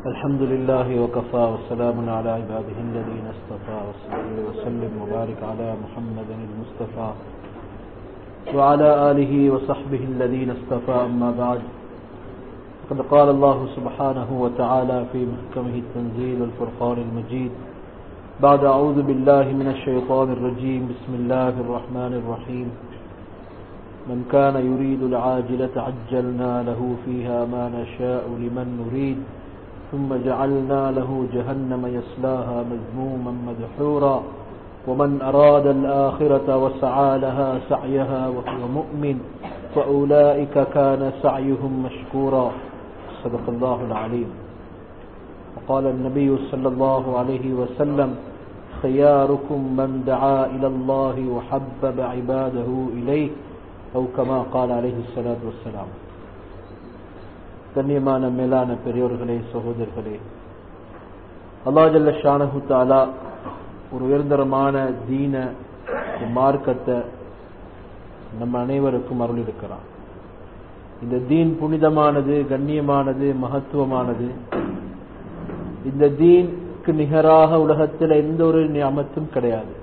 الحمد لله وكفى وسلام على عباده الذين اصطفى وصلى وسلم وبارك على محمد المصطفى وعلى آله وصحبه الذين اصطفى أما بعد قد قال الله سبحانه وتعالى في محكمه التنزيل والفرقان المجيد بعد أعوذ بالله من الشيطان الرجيم بسم الله الرحمن الرحيم من كان يريد العاجلة عجلنا له فيها ما نشاء لمن نريد ثم جعلنا له جهنم يصلاها مذموما مدحورا ومن أراد الآخرة وسعى لها سعيها وهو مؤمن فأولئك كان سعيهم مشكورا صدق الله العليم وقال النبي صلى الله عليه وسلم خياركم من دعا إلى الله وحبب عباده إليه أو كما قال عليه الصلاة والسلام கண்ணியமான மேலான பெரியோர்களே சகோதரர்களே அல்லா ஜல்ல ஷானஹு தாலா ஒரு உயர்ந்தரமான தீன மார்க்கத்தை நம்ம அனைவருக்கும் அருள் இருக்கிறான் இந்த தீன் புனிதமானது கண்ணியமானது மகத்துவமானது இந்த தீனுக்கு நிகராக உலகத்தில் எந்த ஒரு நியமத்தும் கிடையாது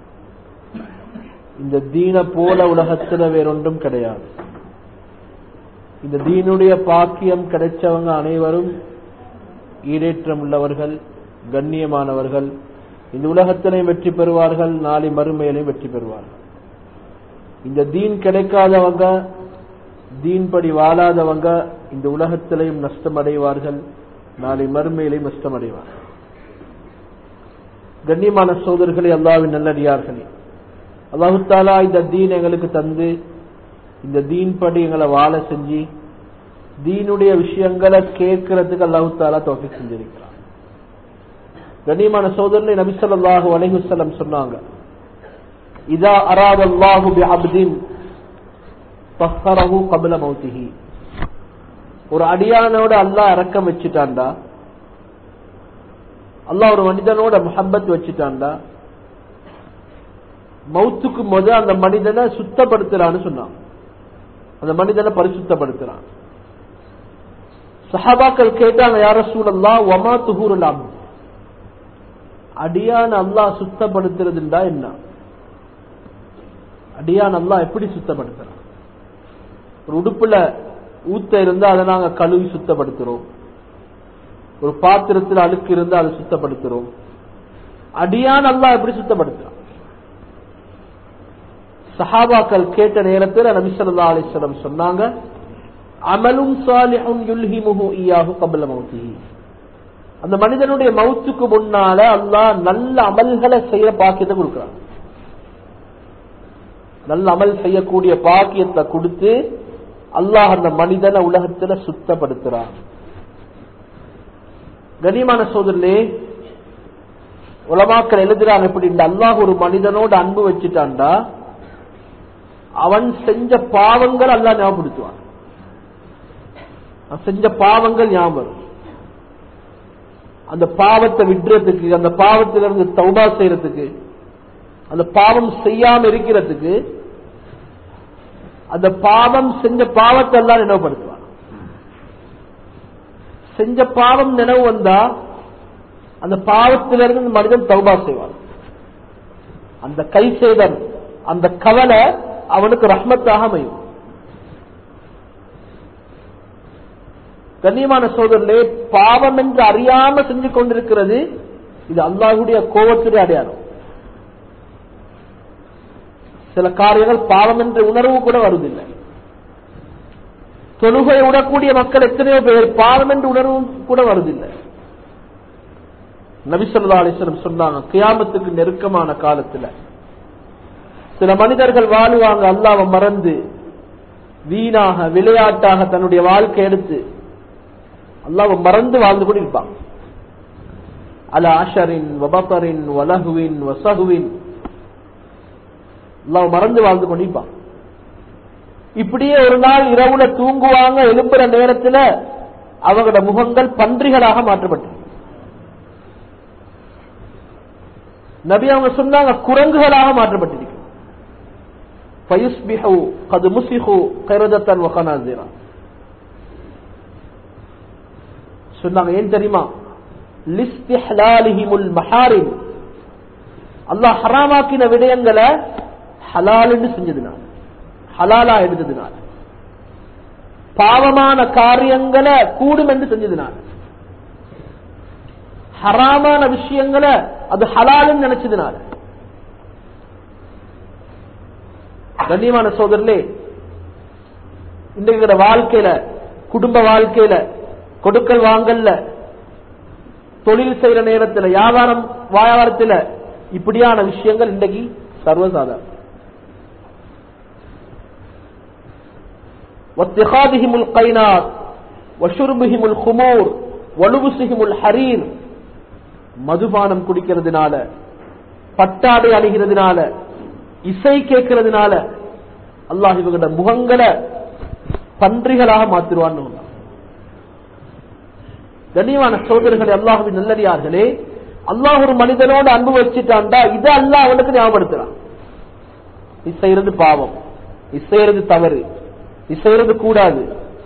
இந்த தீன போல உலகத்தில் வேறொன்றும் கிடையாது இந்த தீனுடைய பாக்கியம் கிடைச்சவங்க அனைவரும் ஈடேற்றம் உள்ளவர்கள் கண்ணியமானவர்கள் இந்த உலகத்திலையும் வெற்றி பெறுவார்கள் நாளை மறுமையிலையும் வெற்றி பெறுவார்கள் இந்த தீன் கிடைக்காதவங்க தீன்படி வாழாதவங்க இந்த உலகத்திலையும் நஷ்டம் அடைவார்கள் நாளை மறுமையிலையும் நஷ்டம் அடைவார்கள் கண்ணியமான சோதர்களே அல்லாவின் நல்லடியார்களே அல்லாஹுத்தாலா இந்த தீன் எங்களுக்கு தந்து இந்த தீன் படி எங்களை வாழ செஞ்சு தீனுடைய விஷயங்களை கேட்கறதுக்கு அல்லாஹுத்தாலா தோஃபி செஞ்சிருக்கிறான் கண்ணியமான சோதரனை நபிசல்லாஹு அலைஹுசல்லம் சொன்னாங்க இதா அராத் அல்லாஹு பி அப்தின் பஹரஹு கபில மௌத்திஹி ஒரு அடியானோட அல்லாஹ் இறக்கம் வச்சுட்டான்டா அல்லாஹ் ஒரு மனிதனோட முஹப்பத் வச்சுட்டான்டா மௌத்துக்கு முத அந்த மனிதனை சுத்தப்படுத்துறான்னு சொன்னான் அந்த மனிதனை பரிசுத்தப்படுத்துறான் சஹாபாக்கள் கேட்டாங்க யார சூழல்லா ஒமா துகூருல் அடியான் அல்லாஹ் சுத்தப்படுத்துறதுண்டா என்ன அடியான் அல்லாஹ் எப்படி சுத்தப்படுத்துறான் ஒரு உடுப்புல ஊத்த இருந்தா அதை நாங்க கழுவி சுத்தப்படுத்துறோம் ஒரு பாத்திரத்தில் அழுக்கு இருந்தா அதை சுத்தப்படுத்துறோம் அடியான் அல்லாஹ் எப்படி சுத்தப்படுத்துறான் சஹாபாக்கள் கேட்ட நேரத்தில் நபிசல்லா அலிஸ்லம் சொன்னாங்க அமலும் சாலிஹும் யுல்ஹிமுஹு இயாஹு கபல மௌத்திஹி அந்த மனிதனுடைய மௌத்துக்கு முன்னால அல்லாஹ் நல்ல அமல்களை செய்யற பாக்கியத்தை கொடுக்கிறான் நல்ல அமல் செய்யக்கூடிய பாக்கியத்தை கொடுத்து அல்லாஹ் அந்த மனிதனை உலகத்துல சுத்தப்படுத்துறான் கனிமான சோதரிலே உலமாக்கள் எழுதுறாங்க எப்படி அல்லாஹ் ஒரு மனிதனோட அன்பு வச்சுட்டான்டா அவன் செஞ்ச பாவங்கள் அல்ல ஞாபகப்படுத்துவான் செஞ்ச பாவங்கள் ஞாபகம் அந்த பாவத்தை விடுறதுக்கு அந்த பாவத்திலிருந்து தௌபா செய்யறதுக்கு அந்த பாவம் செய்யாம இருக்கிறதுக்கு அந்த பாவம் செஞ்ச பாவத்தை எல்லாம் நினைவுபடுத்துவான் செஞ்ச பாவம் நினைவு வந்தா அந்த பாவத்திலிருந்து மனிதன் தௌபா செய்வான் அந்த கை செய்தன் அந்த கவலை அவனுக்கு ரஹ்மத்தாக அமையும் கண்ணியமான சோதரிலே பாவம் என்று அறியாம செஞ்சு கொண்டிருக்கிறது இது அல்லாஹுடைய கோபத்துடைய அடையாளம் சில காரியங்கள் பாவம் என்ற உணர்வு கூட வருவதில்லை தொழுகை விடக்கூடிய மக்கள் எத்தனையோ பேர் பாவம் என்ற உணர்வு கூட வருவதில்லை நபிசல்லா அலிஸ்லம் சொன்னாங்க கியாமத்துக்கு நெருக்கமான காலத்துல சில மனிதர்கள் வாழுவாங்க அல்லாவை மறந்து வீணாக விளையாட்டாக தன்னுடைய வாழ்க்கை எடுத்து அல்லாவை மறந்து வாழ்ந்து கொண்டிருப்பாங்க அல ஆஷரின் வபப்பரின் வலகுவின் வசகுவின் அல்லாவை மறந்து வாழ்ந்து கொண்டிருப்பான் இப்படியே ஒரு நாள் இரவுல தூங்குவாங்க எழுப்புற நேரத்துல அவங்களோட முகங்கள் பன்றிகளாக மாற்றப்பட்டு நபி அவங்க சொன்னாங்க குரங்குகளாக மாற்றப்பட்டிருக்கு فيصبحوا قد مسخوا قردة وخنازيرا சொன்னாங்க ஏன் தெரியுமா லிஸ்திஹ்லாலிஹிமுல் மஹாரிம் அல்லாஹ் ஹராமாக்கின விடயங்களை ஹலாலுன்னு செஞ்சதுனால ஹலாலா எடுத்ததுனால பாவமான காரியங்களை கூடும் என்று செஞ்சதுனால ஹராமான விஷயங்களை அது ஹலாலுன்னு நினைச்சதுனால கண்ணியமான சோதரலே இன்றைக்கு வாழ்க்கையில குடும்ப வாழ்க்கையில கொடுக்கல் வாங்கல்ல தொழில் செய்யற நேரத்தில் வியாபாரம் வியாபாரத்தில் இப்படியான விஷயங்கள் இன்றைக்கு சர்வசாதாரணம் واتخاذهم القينات وشربهم الخمور ولبسهم الحرير மதுபானம் குடிக்கிறதுனால பட்டாடை அணிகிறதுனால இசை கேட்கறதுனால அல்லாஹ் இவங்களோட முகங்களை பன்றிகளாக மாத்திருவான்னு கண்ணியமான சோதரர்களே அல்லாஹுவின் நல்லடியார்களே அல்லாஹ் ஒரு மனிதனோட அன்பு வச்சுட்டான்டா இதை அல்லாஹ் அவனுக்கு ஞாபகப்படுத்துறான் இசைறது பாவம் இசைறது தவறு இசைறது கூடாது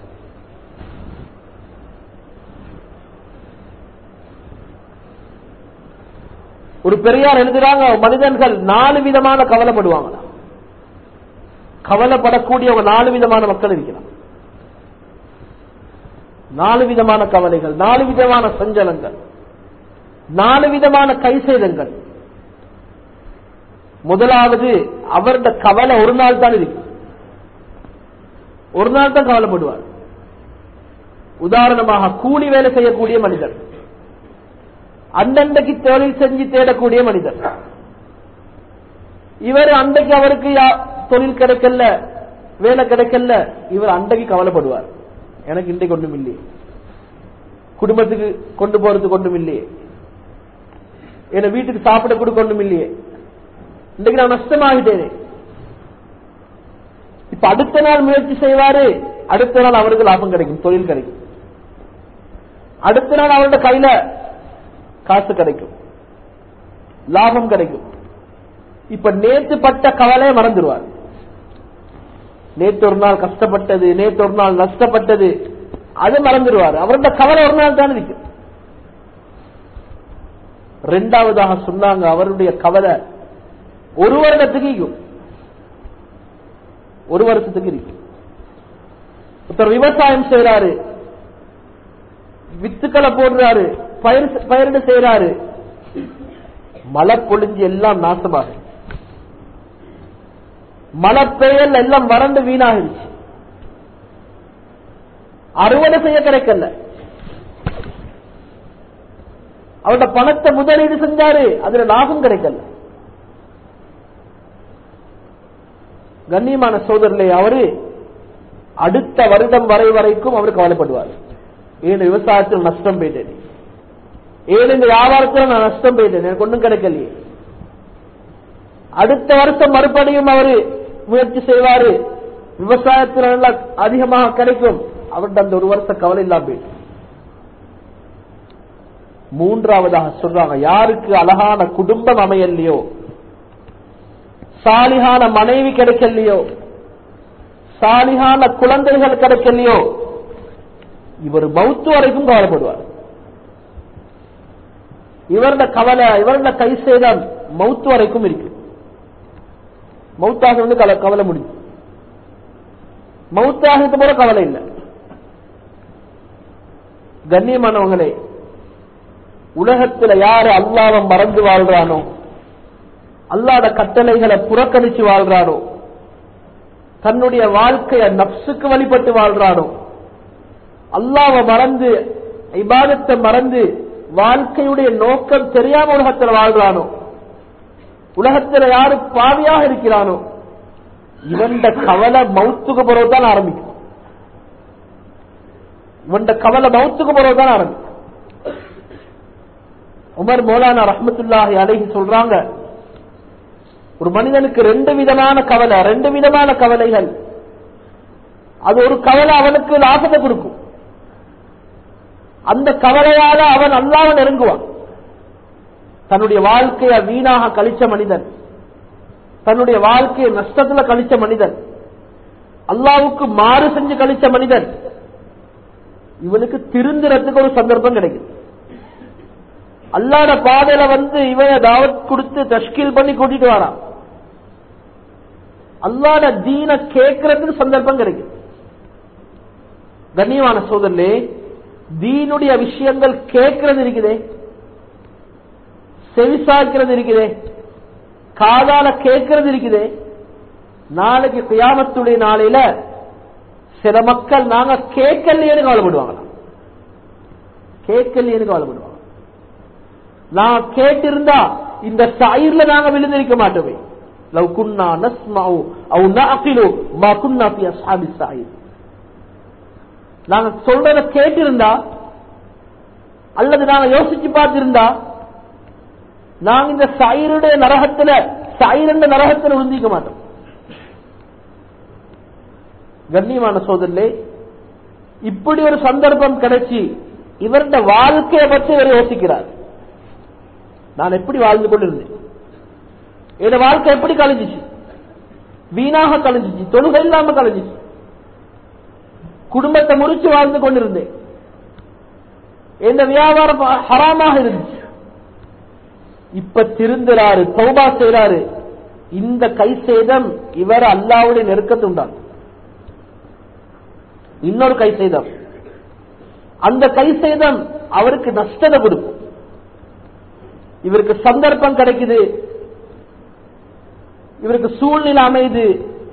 ஒரு பெரியார் எழுதுறாங்க மனிதர்கள் நாலு விதமான கவலைப்படுவாங்க கவலைப்படக்கூடியவங்க நாலு விதமான மக்கள் இருக்கிறாங்க நாலு விதமான கவலைகள் நாலு விதமான சஞ்சலங்கள் நாலு விதமான கைசேதங்கள் முதலாவது அவருடைய கவலை ஒரு நாள் தான் இருக்கு ஒரு நாள் தான் கவலைப்படுவார் உதாரணமாக கூலி வேலை செய்யக்கூடிய மனிதர் அந்தண்டைக்கு தொழில் செஞ்சு தேடக்கூடிய மனிதர் இவர் அன்றைக்கு அவருக்கு தொழில் கிடைக்கல வேலை கிடைக்கல இவர் அன்றைக்கு கவலைப்படுவார் எனக்கு இன்றைக்கு ஒன்றும் இல்லையே குடும்பத்துக்கு கொண்டு போறதுக்கு ஒன்றும் இல்லையே என வீட்டுக்கு சாப்பிட கூட ஒன்றும் இல்லையே இன்றைக்கு நான் நஷ்டமாகிட்டேனே இப்ப அடுத்த நாள் முயற்சி செய்வாரு அடுத்த நாள் அவருக்கு லாபம் கிடைக்கும் தொழில் கிடைக்கும் அடுத்த நாள் அவருடைய கையில காசு கிடைக்கும் லாபம் கிடைக்கும் இப்ப நேத்து பட்ட கவலையை மறந்துடுவார் நேற்று ஒரு நாள் கஷ்டப்பட்டது நேற்று ஒரு நாள் நஷ்டப்பட்டது அது மறந்துடுவார் அவருடைய கவலை ஒரு நாள் தான் இருக்கு ரெண்டாவதாக சொன்னாங்க அவருடைய கவலை ஒரு வருடத்துக்கு இருக்கும் ஒரு வருஷத்துக்கு இருக்கு ஒருத்தர் விவசாயம் செய்யறாரு வித்துக்களை போடுறாரு பயிர் பயிரிடு செய்யறாரு மழை பொழிஞ்சு எல்லாம் நாசமாக மழை பெயல் எல்லாம் வறண்டு வீணாகிடுச்சு அறுவடை செய்ய கிடைக்கல அவரோட பணத்தை முதலீடு செஞ்சாரு அதுல லாபம் கிடைக்கல கண்ணியமான சோதரிலே அவரு அடுத்த வருடம் வரை வரைக்கும் அவர் கவலைப்படுவார் ஏன் விவசாயத்தில் நஷ்டம் போயிட்டேன் ஏன் இந்த வியாபாரத்தில் நான் நஷ்டம் போயிட்டேன் எனக்கு ஒன்றும் கிடைக்கலையே அடுத்த வருஷம் மறுபடியும் அவரு முயற்சி செய்வாரு விவசாயத்தில் நல்லா அதிகமாக கிடைக்கும் அவர்கிட்ட அந்த ஒரு வருஷம் கவலை இல்லாம போயிட்டு மூன்றாவதாக சொல்றாங்க யாருக்கு அழகான குடும்பம் அமையலையோ சாலிகான மனைவி கிடைக்கலையோ சாலிகான குழந்தைகள் கிடைக்கலையோ இவர் மௌத்து வரைக்கும் கவலைப்படுவார் இவருடைய கவலை இவருடைய கை சேதம் மௌத்து வரைக்கும் இருக்கு மௌத்தாக வந்து கவலை முடியும் மௌத்தாக போல கவலை இல்லை கண்ணியமானவங்களே உலகத்துல யாரு அல்லாவை மறந்து வாழ்றானோ அல்லாத கட்டளைகளை புறக்கணிச்சு வாழ்றானோ தன்னுடைய வாழ்க்கைய நப்சுக்கு வழிபட்டு வாழ்றானோ அல்லாவை மறந்து இபாதத்தை மறந்து வாழ்க்கையுடைய நோக்கம் தெரியாம உலகத்தில் வாழ்றானோ உலகத்தில் யாரு பாவியாக இருக்கிறானோ இவன் கவலை மௌத்துக்கு பிறகுதான் ஆரம்பிக்கும் இவன் கவலை மௌத்துக்கு பிறகுதான் ஆரம்பிக்கும் உமர் மௌலானா ரஹமத்துல்லாஹி அழகி சொல்றாங்க ஒரு மனிதனுக்கு ரெண்டு விதமான கவலை ரெண்டு விதமான கவலைகள் அது ஒரு கவலை அவனுக்கு லாபத்தை கொடுக்கும் அந்த கவலையால அவன் அல்லாம நெருங்குவான் தன்னுடைய வாழ்க்கைய வீணாக கழிச்ச மனிதன் தன்னுடைய வாழ்க்கையை நஷ்டத்துல கழிச்ச மனிதன் அல்லாவுக்கு மாறு செஞ்சு கழிச்ச மனிதன் இவனுக்கு திருந்துறதுக்கு ஒரு சந்தர்ப்பம் கிடைக்குது அல்லாட பாதையில வந்து இவனை தாவத் கொடுத்து தஷ்கீல் பண்ணி கூட்டிட்டு வரான் அல்லாட தீன கேட்கறதுக்கு சந்தர்ப்பம் கிடைக்குது கண்ணியமான சோதரிலே தீனுடைய விஷயங்கள் கேட்கறது இருக்குதே செவிசாய்க்கிறது இருக்குதே காதால கேட்கறது இருக்குதே நாளைக்கு கியாமத்துடைய நாளையில சில மக்கள் நாங்க கேட்கலையேன்னு கவலைப்படுவாங்க கேட்கலையேன்னு கவலைப்படுவாங்க நான் கேட்டிருந்தா இந்த சாயிர்ல நாங்க விழுந்திருக்க மாட்டோமே லவ் குன்னா நஸ்மாவு அவு நஅகிலு மா குன்னா ஃபி அஸ்ஹாபி சாயிர் நாங்க சொல்றத கேட்டிருந்தா அல்லது நாங்க யோசிச்சு பார்த்திருந்தா நாங்க இந்த சாயிருடைய நரகத்துல சாயிரண்ட நரகத்துல விழுந்திக்க மாட்டோம் கண்ணியமான சோதரிலே இப்படி ஒரு சந்தர்ப்பம் கிடைச்சி இவருடைய வாழ்க்கையை பற்றி இவர் யோசிக்கிறார் நான் எப்படி வாழ்ந்து கொண்டிருந்தேன் என் வாழ்க்கை எப்படி கழிஞ்சிச்சு வீணாக கழிஞ்சிச்சு தொழுகை இல்லாம கழிஞ்சிச்சு குடும்பத்தை முறிச்சு வாழ்ந்து கொண்டிருந்தேன் எந்த வியாபாரம் ஹராமாக இருந்துச்சு இப்ப திருந்துறாரு தௌபா செய்யறாரு இந்த கை சேதம் இவர் அல்லாவுடைய நெருக்கத்தை உண்டாகும் இன்னொரு கை சேதம் அந்த கை சேதம் அவருக்கு நஷ்டத்தை கொடுக்கும் இவருக்கு சந்தர்ப்பம் கிடைக்குது இவருக்கு சூழ்நிலை அமையுது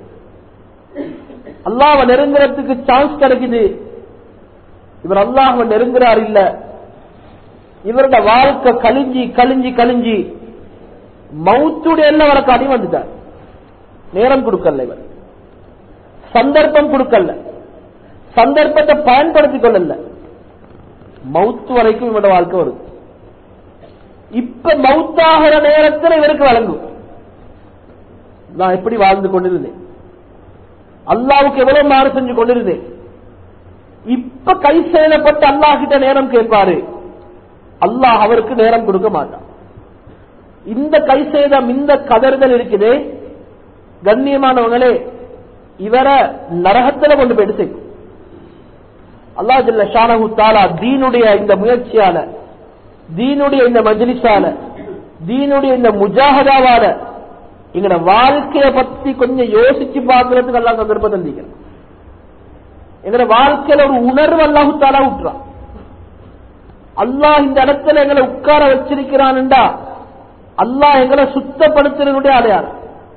அல்லாஹ் நெருங்குறதுக்கு சான்ஸ் கிடைக்குது இவர் அல்லாஹ் நெருங்குறார் இல்ல இவரோட வாழ்க்கை கழிஞ்சி கழிஞ்சி கழிஞ்சி மவுத்துடைய எல்லாம் வரக்கு அடி வந்துட்டார் நேரம் கொடுக்கல இவர் சந்தர்ப்பம் கொடுக்கல சந்தர்ப்பத்தை பயன்படுத்திக் கொள்ளல மவுத்து வரைக்கும் இவரோட வாழ்க்கை வருது இப்ப மவுத்தாகிற நேரத்தில் இவருக்கு வழங்கும் நான் எப்படி வாழ்ந்து கொண்டிருந்தேன் அல்லாவுக்கு எவ்வளவு மாறு செஞ்சு கொண்டிருந்தேன் இப்ப கை செயலப்பட்டு அல்லாஹ் கிட்ட நேரம் கேட்பாரு அல்லாஹ் அவருக்கு நேரம் கொடுக்க மாட்டான் இந்த கை சேதம் இந்த கதறுதல் இருக்குதே கண்ணியமானவங்களே இவரை நரகத்துல கொண்டு போயிட்டு செய்யும் அல்லா ஜல்ல ஷானஹு தாலா தீனுடைய இந்த முயற்சியால தீனுடைய இந்த மஜ்லிஸால தீனுடைய இந்த முஜாஹதாவால எங்கட வாழ்க்கைய பத்தி கொஞ்சம் யோசிச்சு பார்க்கறதுக்கு எல்லாம் சந்தர்ப்பம் தந்திக்கிறேன் எங்கட வாழ்க்கையில ஒரு உணர்வு அல்லாஹு தாலா விட்டுறான் அல்லாஹ் இந்த இடத்துல எங்களை உட்கார வச்சிருக்கிறான்டா அல்லாஹ் எங்களை சுத்தப்படுத்துறதுடைய அடையாளம்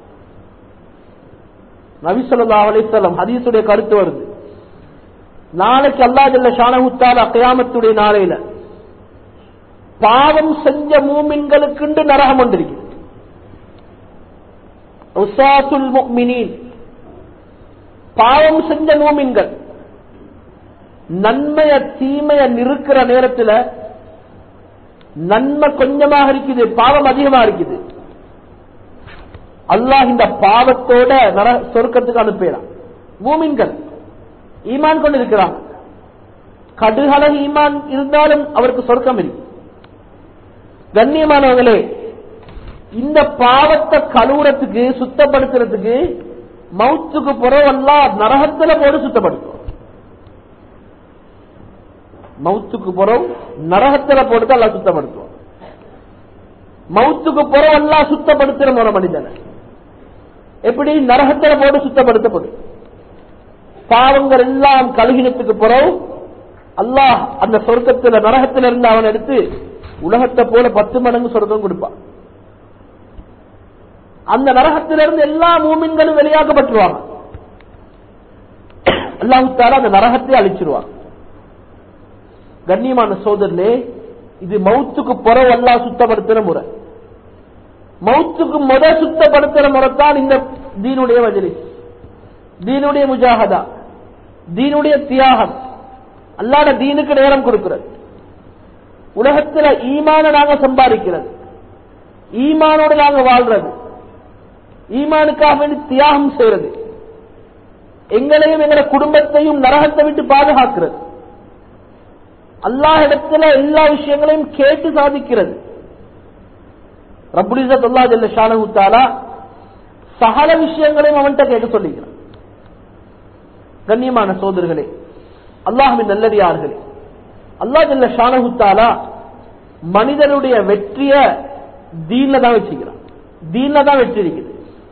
நபிசல்லா அலிசல்லம் ஹதீசுடைய கருத்து வருது நாளைக்கு அல்லா ஜல்ல ஷானகுத்தால அக்கையாமத்துடைய நாளையில பாவம் செஞ்ச மூமின்களுக்கு நரகம் வந்திருக்கு பாவம் செஞ்ச மூமின்கள் நன்மைய தீமைய நிறுக்கிற நேரத்தில் நன்மை கொஞ்சமாக இருக்குது பாவம் அதிகமா இருக்குது அல்லாஹ் இந்த பாவத்தோட நர சொர்க்கத்துக்கு அனுப்பிடான் மூமின்கள் ஈமான் கொண்டு இருக்கிறான் கடுகளவு ஈமான் இருந்தாலும் அவருக்கு சொர்க்கம் இருக்கு கண்ணியமானவங்களே இந்த பாவத்தை கழுவுறதுக்கு சுத்தப்படுத்துறதுக்கு மவுத்துக்கு புறவெல்லாம் நரகத்துல போட்டு சுத்தப்படுத்தும் மவுத்துக்கு புறம் நரகத்துல போட்டு எல்லாம் சுத்தப்படுத்துவோம் மவுத்துக்கு புறம் எல்லாம் சுத்தப்படுத்துற முறை மனிதனை எப்படி நரகத்துல போட்டு சுத்தப்படுத்தப்படும் பாவங்கள் எல்லாம் கழுகினத்துக்கு புறம் அல்லாஹ் அந்த சொர்க்கத்துல நரகத்துல இருந்து அவன் எடுத்து உலகத்தை போல பத்து மடங்கு சொர்க்கம் கொடுப்பான் அந்த நரகத்திலிருந்து எல்லா மூமின்களும் வெளியாக்கப்பட்டுருவாங்க அல்லாஹுத்தால அந்த நரகத்தை அழிச்சிருவாங்க கண்ணியமான சோதரிலே இது மவுத்துக்கு புறவு அல்லா சுத்தப்படுத்துற முறை மவுத்துக்கு முத சுத்தப்படுத்துற முறை தான் இந்த தீனுடைய மஜலிஸ் தீனுடைய முஜாகதா தீனுடைய தியாகம் அல்லாட தீனுக்கு நேரம் கொடுக்கிறது உலகத்துல ஈமான நாங்க சம்பாதிக்கிறது ஈமானோட நாங்க வாழ்றது ஈமானுக்காக வேண்டி தியாகம் செய்யறது எங்களையும் எங்களை குடும்பத்தையும் நரகத்தை விட்டு பாதுகாக்கிறது அல்லாஹ் இடத்துல எல்லா விஷயங்களையும் கேட்டு சாதிக்கிறது ரபுலிசத் அல்லா ஜல்ல ஷானகுத்தாலா சகல விஷயங்களையும் அவன்கிட்ட கேட்க சொல்லிக்கிறான் கண்ணியமான சோதர்களே அல்லாஹுவின் நல்லடியார்களே அல்லாஹ் ஜல்ல ஷானஹுத்தாலா மனிதனுடைய வெற்றிய தீன்ல தான் வச்சுக்கிறான் தீன்ல தான் வெற்றி இருக்குது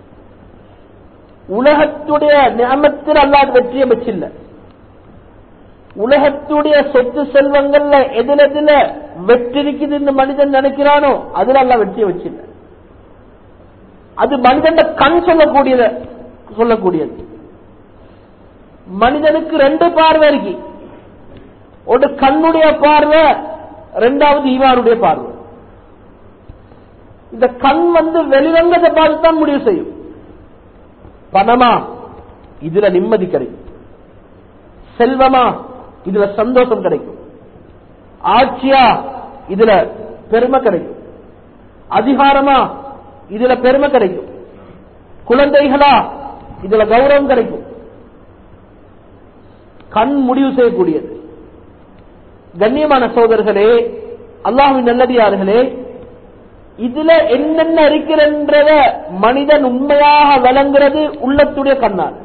உலகத்துடைய நியமத்தில் அல்லாஹ் வெற்றியை வச்சில்ல உலகத்துடைய சொத்து செல்வங்கள்ல எதுல எதுல வெற்றி இருக்குதுன்னு மனிதன் நினைக்கிறானோ அதுல அல்ல வெற்றியை வச்சில்ல அது மனிதன் கண் சொல்லக்கூடியத சொல்லக்கூடியது மனிதனுக்கு ரெண்டு பார்வை இருக்கு ஒரு கண்ணுடைய பார்வை ரெண்டாவது ஈவானுடைய பார்வை இந்த கண் வந்து வெளிரங்கத்தை பார்த்து தான் முடிவு செய்யும் பணமா இதுல நிம்மதி கிடைக்கும் செல்வமா இதுல சந்தோஷம் கிடைக்கும் ஆட்சியா இதுல பெருமை கிடைக்கும் அதிகாரமா இதுல பெருமை கிடைக்கும் குழந்தைகளா இதுல கௌரவம் கிடைக்கும் கண் முடிவு செய்யக்கூடியது கண்ணியமான சோதர்களே அல்லாஹின் நல்லடியார்களே இதுல என்னென்ன இருக்கிறன்றத மனிதன் உண்மையாக விளங்குறது உள்ளத்துடைய கண்ணால்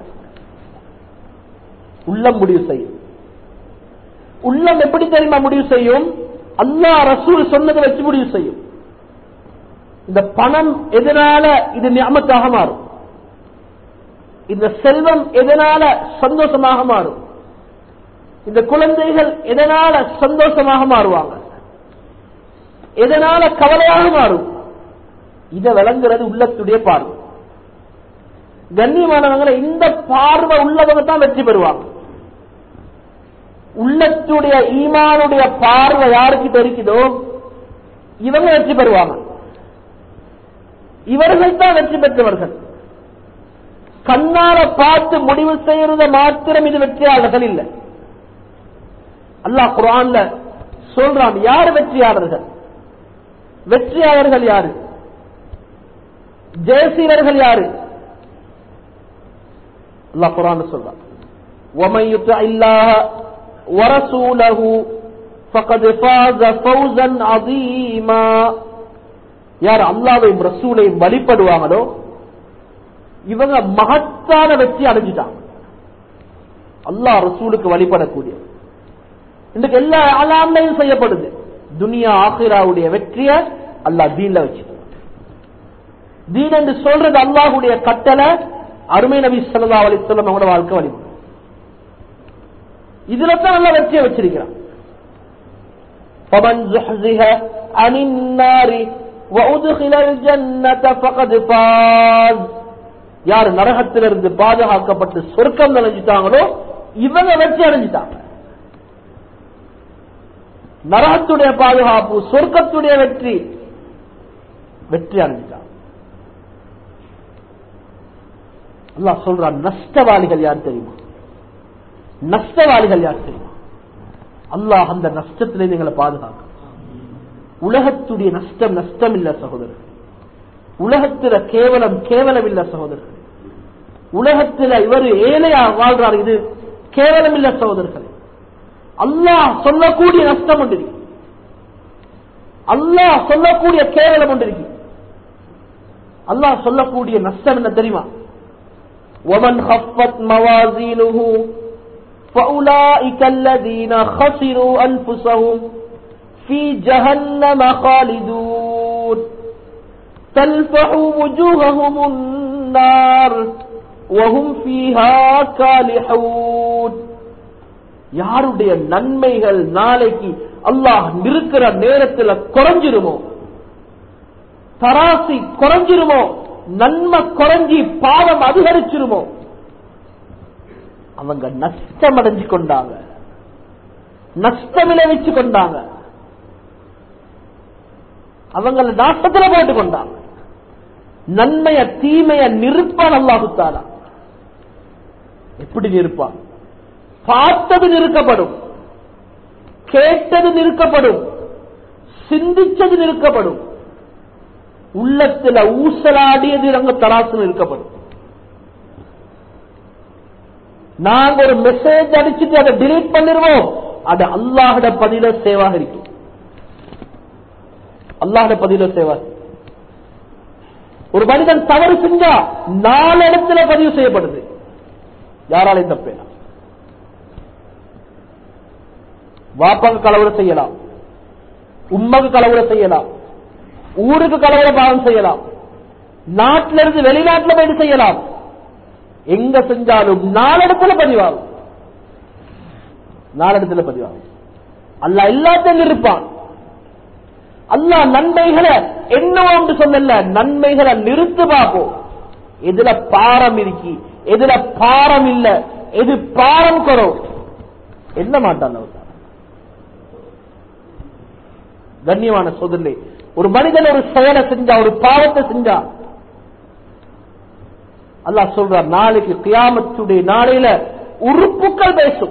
உள்ளம் முடிவு செய்யும் உள்ளம் எப்படி தெரியுமா முடிவு செய்யும் அல்லாஹ் ரசூல் சொன்னதை வச்சு முடிவு செய்யும் இந்த பணம் எதனால இது நியமத்தாக மாறும் இந்த செல்வம் எதனால சந்தோஷமாக மாறும் இந்த குழந்தைகள் எதனால சந்தோஷமாக மாறுவாங்க எதனால கவலையாக மாறும் இதை விளங்குறது உள்ளத்துடைய பார்வை கண்ணியமானவங்களை இந்த பார்வை உள்ளவங்க தான் வெற்றி பெறுவாங்க உள்ளத்துடைய ஈமானுடைய பார்வை யாருக்கு இருக்குதோ இவங்க வெற்றி பெறுவாங்க இவர்கள் தான் வெற்றி பெற்றவர்கள் கண்ணால பார்த்து முடிவு செய்யறத மாத்திரம் இது வெற்றியாளர்கள் இல்லை அல்லாஹ் குரான்ல சொல்றான் யார் வெற்றியாளர்கள் வெற்றியாளர்கள் யாரு ஜெயசீலர்கள் யாரு அல்லாஹ் குரான் சொல்றான் ومن يطع الله ورسوله فقد فاز فوزا عظيما யார் அல்லாவையும் ரசூலையும் வழிபடுவாங்களோ இவங்க மகத்தான வெற்றி அடைஞ்சிட்டாங்க அல்லாஹ் ரசூலுக்கு வழிபடக்கூடிய இன்றைக்கு எல்லா அலாம்லையும் செய்யப்படுது துனியா ஆஹிராவுடைய வெற்றிய அல்லாஹ் தீன்ல வச்சு தீன் என்று சொல்றது அல்லாஹுடைய கட்டளை அருமை நபி சொல்லா அலிஸ்லம் அவங்களோட வாழ்க்கை வழிமுறை இதுல தான் நல்லா வெற்றியை வச்சிருக்கிறான் فمن زحزح عن النار وأدخل الجنة فقد فاز யார் நரகத்திலிருந்து பாதுகாக்கப்பட்டு சொர்க்கம் நினைஞ்சிட்டாங்களோ இவங்க வெற்றி அடைஞ்சிட்டாங்க நரகத்துடைய பாதுகாப்பு சொர்க்கத்துடைய வெற்றி வெற்றி அடைஞ்சிட்டாங்க அல்லாஹ் சொல்றான் நஷ்டவாளிகள் யார் தெரியுமா நஷ்டவாளிகள் யார் தெரியுமா அல்லாஹ் அந்த நஷ்டத்திலே எங்களை பாதுகாக்க உலகத்துடைய நஷ்டம் நஷ்டம் இல்ல சகோதரர் உலகத்துல கேவலம் கேவலம் இல்ல சகோதரர்கள் உலகத்துல இவர் ஏழையா வாழ்றார் இது கேவலம் இல்ல சகோதரர்களே அல்லாஹ் சொல்லக்கூடிய நஷ்டம் ஒன்று இருக்கு அல்லாஹ் சொல்லக்கூடிய கேவலம் ஒன்று இருக்கு அல்லாஹ் சொல்லக்கூடிய நஷ்டம் என்ன தெரியுமா ومن خفت موازينه فأولئك الذين خسروا أنفسهم في جهنم خالدون تلفح وجوههم النار وهم فيها كالحون யாருடைய நன்மைகள் நாளைக்கு அல்லாஹ் நிற்கிற நேரத்தில் குறைஞ்சிருமோ தராசி குறைஞ்சிருமோ நன்மை குறைஞ்சி பாவம் அதிகரிச்சிருமோ அவங்க நஷ்டம் அடைஞ்சு கொண்டாங்க நஷ்டம் விளைவிச்சு கொண்டாங்க அவங்கள நாட்டத்துல போட்டு கொண்டாங்க நன்மைய தீமைய நிற்பான் அல்லாஹுத்தாரா எப்படி நிற்பான் பார்த்தது நிறுக்கப்படும் கேட்டது நிறுக்கப்படும் சிந்திச்சது நிறுக்கப்படும் உள்ளத்துல ஊசலாடியது அங்க தராசு நிறுக்கப்படும் நாங்க ஒரு மெசேஜ் அடிச்சுட்டு அதை டிலீட் பண்ணிருவோம் அது அல்லாஹிட பதில சேவாக இருக்கும் அல்லாஹிட பதில சேவாக ஒரு மனிதன் தவறு செஞ்சா நாலு இடத்துல பதிவு செய்யப்படுது யாராலையும் தப்பேனா வாப்பாக்கு கலவர செய்யலாம் உம்மக்கு கலவர செய்யலாம் ஊருக்கு கலவர பாவம் செய்யலாம் நாட்டில இருந்து வெளிநாட்டுல போயிட்டு செய்யலாம் எங்க செஞ்சாலும் நாலிடத்துல பதிவாகும் நாலிடத்துல பதிவாகும் அல்ல எல்லாத்தையும் இருப்பான் அல்லாஹ் நன்மைகளை என்னவோன்னு சொல்லல நன்மைகளை நிறுத்து பார்ப்போம் எதுல பாரம் இருக்கி எதுல பாரம் இல்ல எது பாரம் குறவு என்ன மாட்டான் அவர் கண்ணியமான சோதனை ஒரு மனிதன் ஒரு செயலை செஞ்சா ஒரு பாவத்தை செஞ்சா அல்லாஹ் சொல்றார் நாளைக்கு கியாமத்துடைய நாளையில உறுப்புகள் பேசும்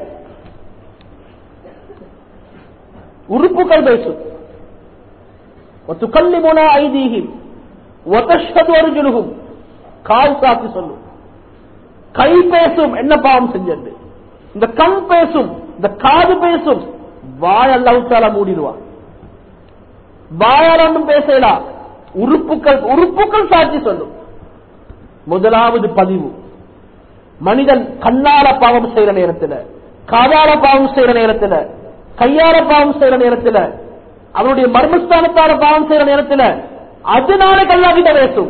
உறுப்புகள் பேசும் ஒத்துக்கல்லிமுனா ஐதீகம் ஒத்தஷ்கது அருஜுலுகும் கால் சாத்தி சொல்லும் கை பேசும் என்ன பாவம் செஞ்சது இந்த கண் பேசும் இந்த காது பேசும் வாய் அல்லாவுத்தால மூடிடுவான் வாயால் ஒன்றும் பேசலாம் உறுப்புகள் உறுப்புகள் சாட்சி சொல்லும் முதலாவது பதிவு மனிதன் கண்ணால பாவம் செய்யற நேரத்துல காதால பாவம் செய்யற நேரத்துல கையால பாவம் செய்யற நேரத்துல அவனுடைய மர்மஸ்தானத்தால பாவம் செய்யற நேரத்துல அதனால கல்லாகிட்ட பேசும்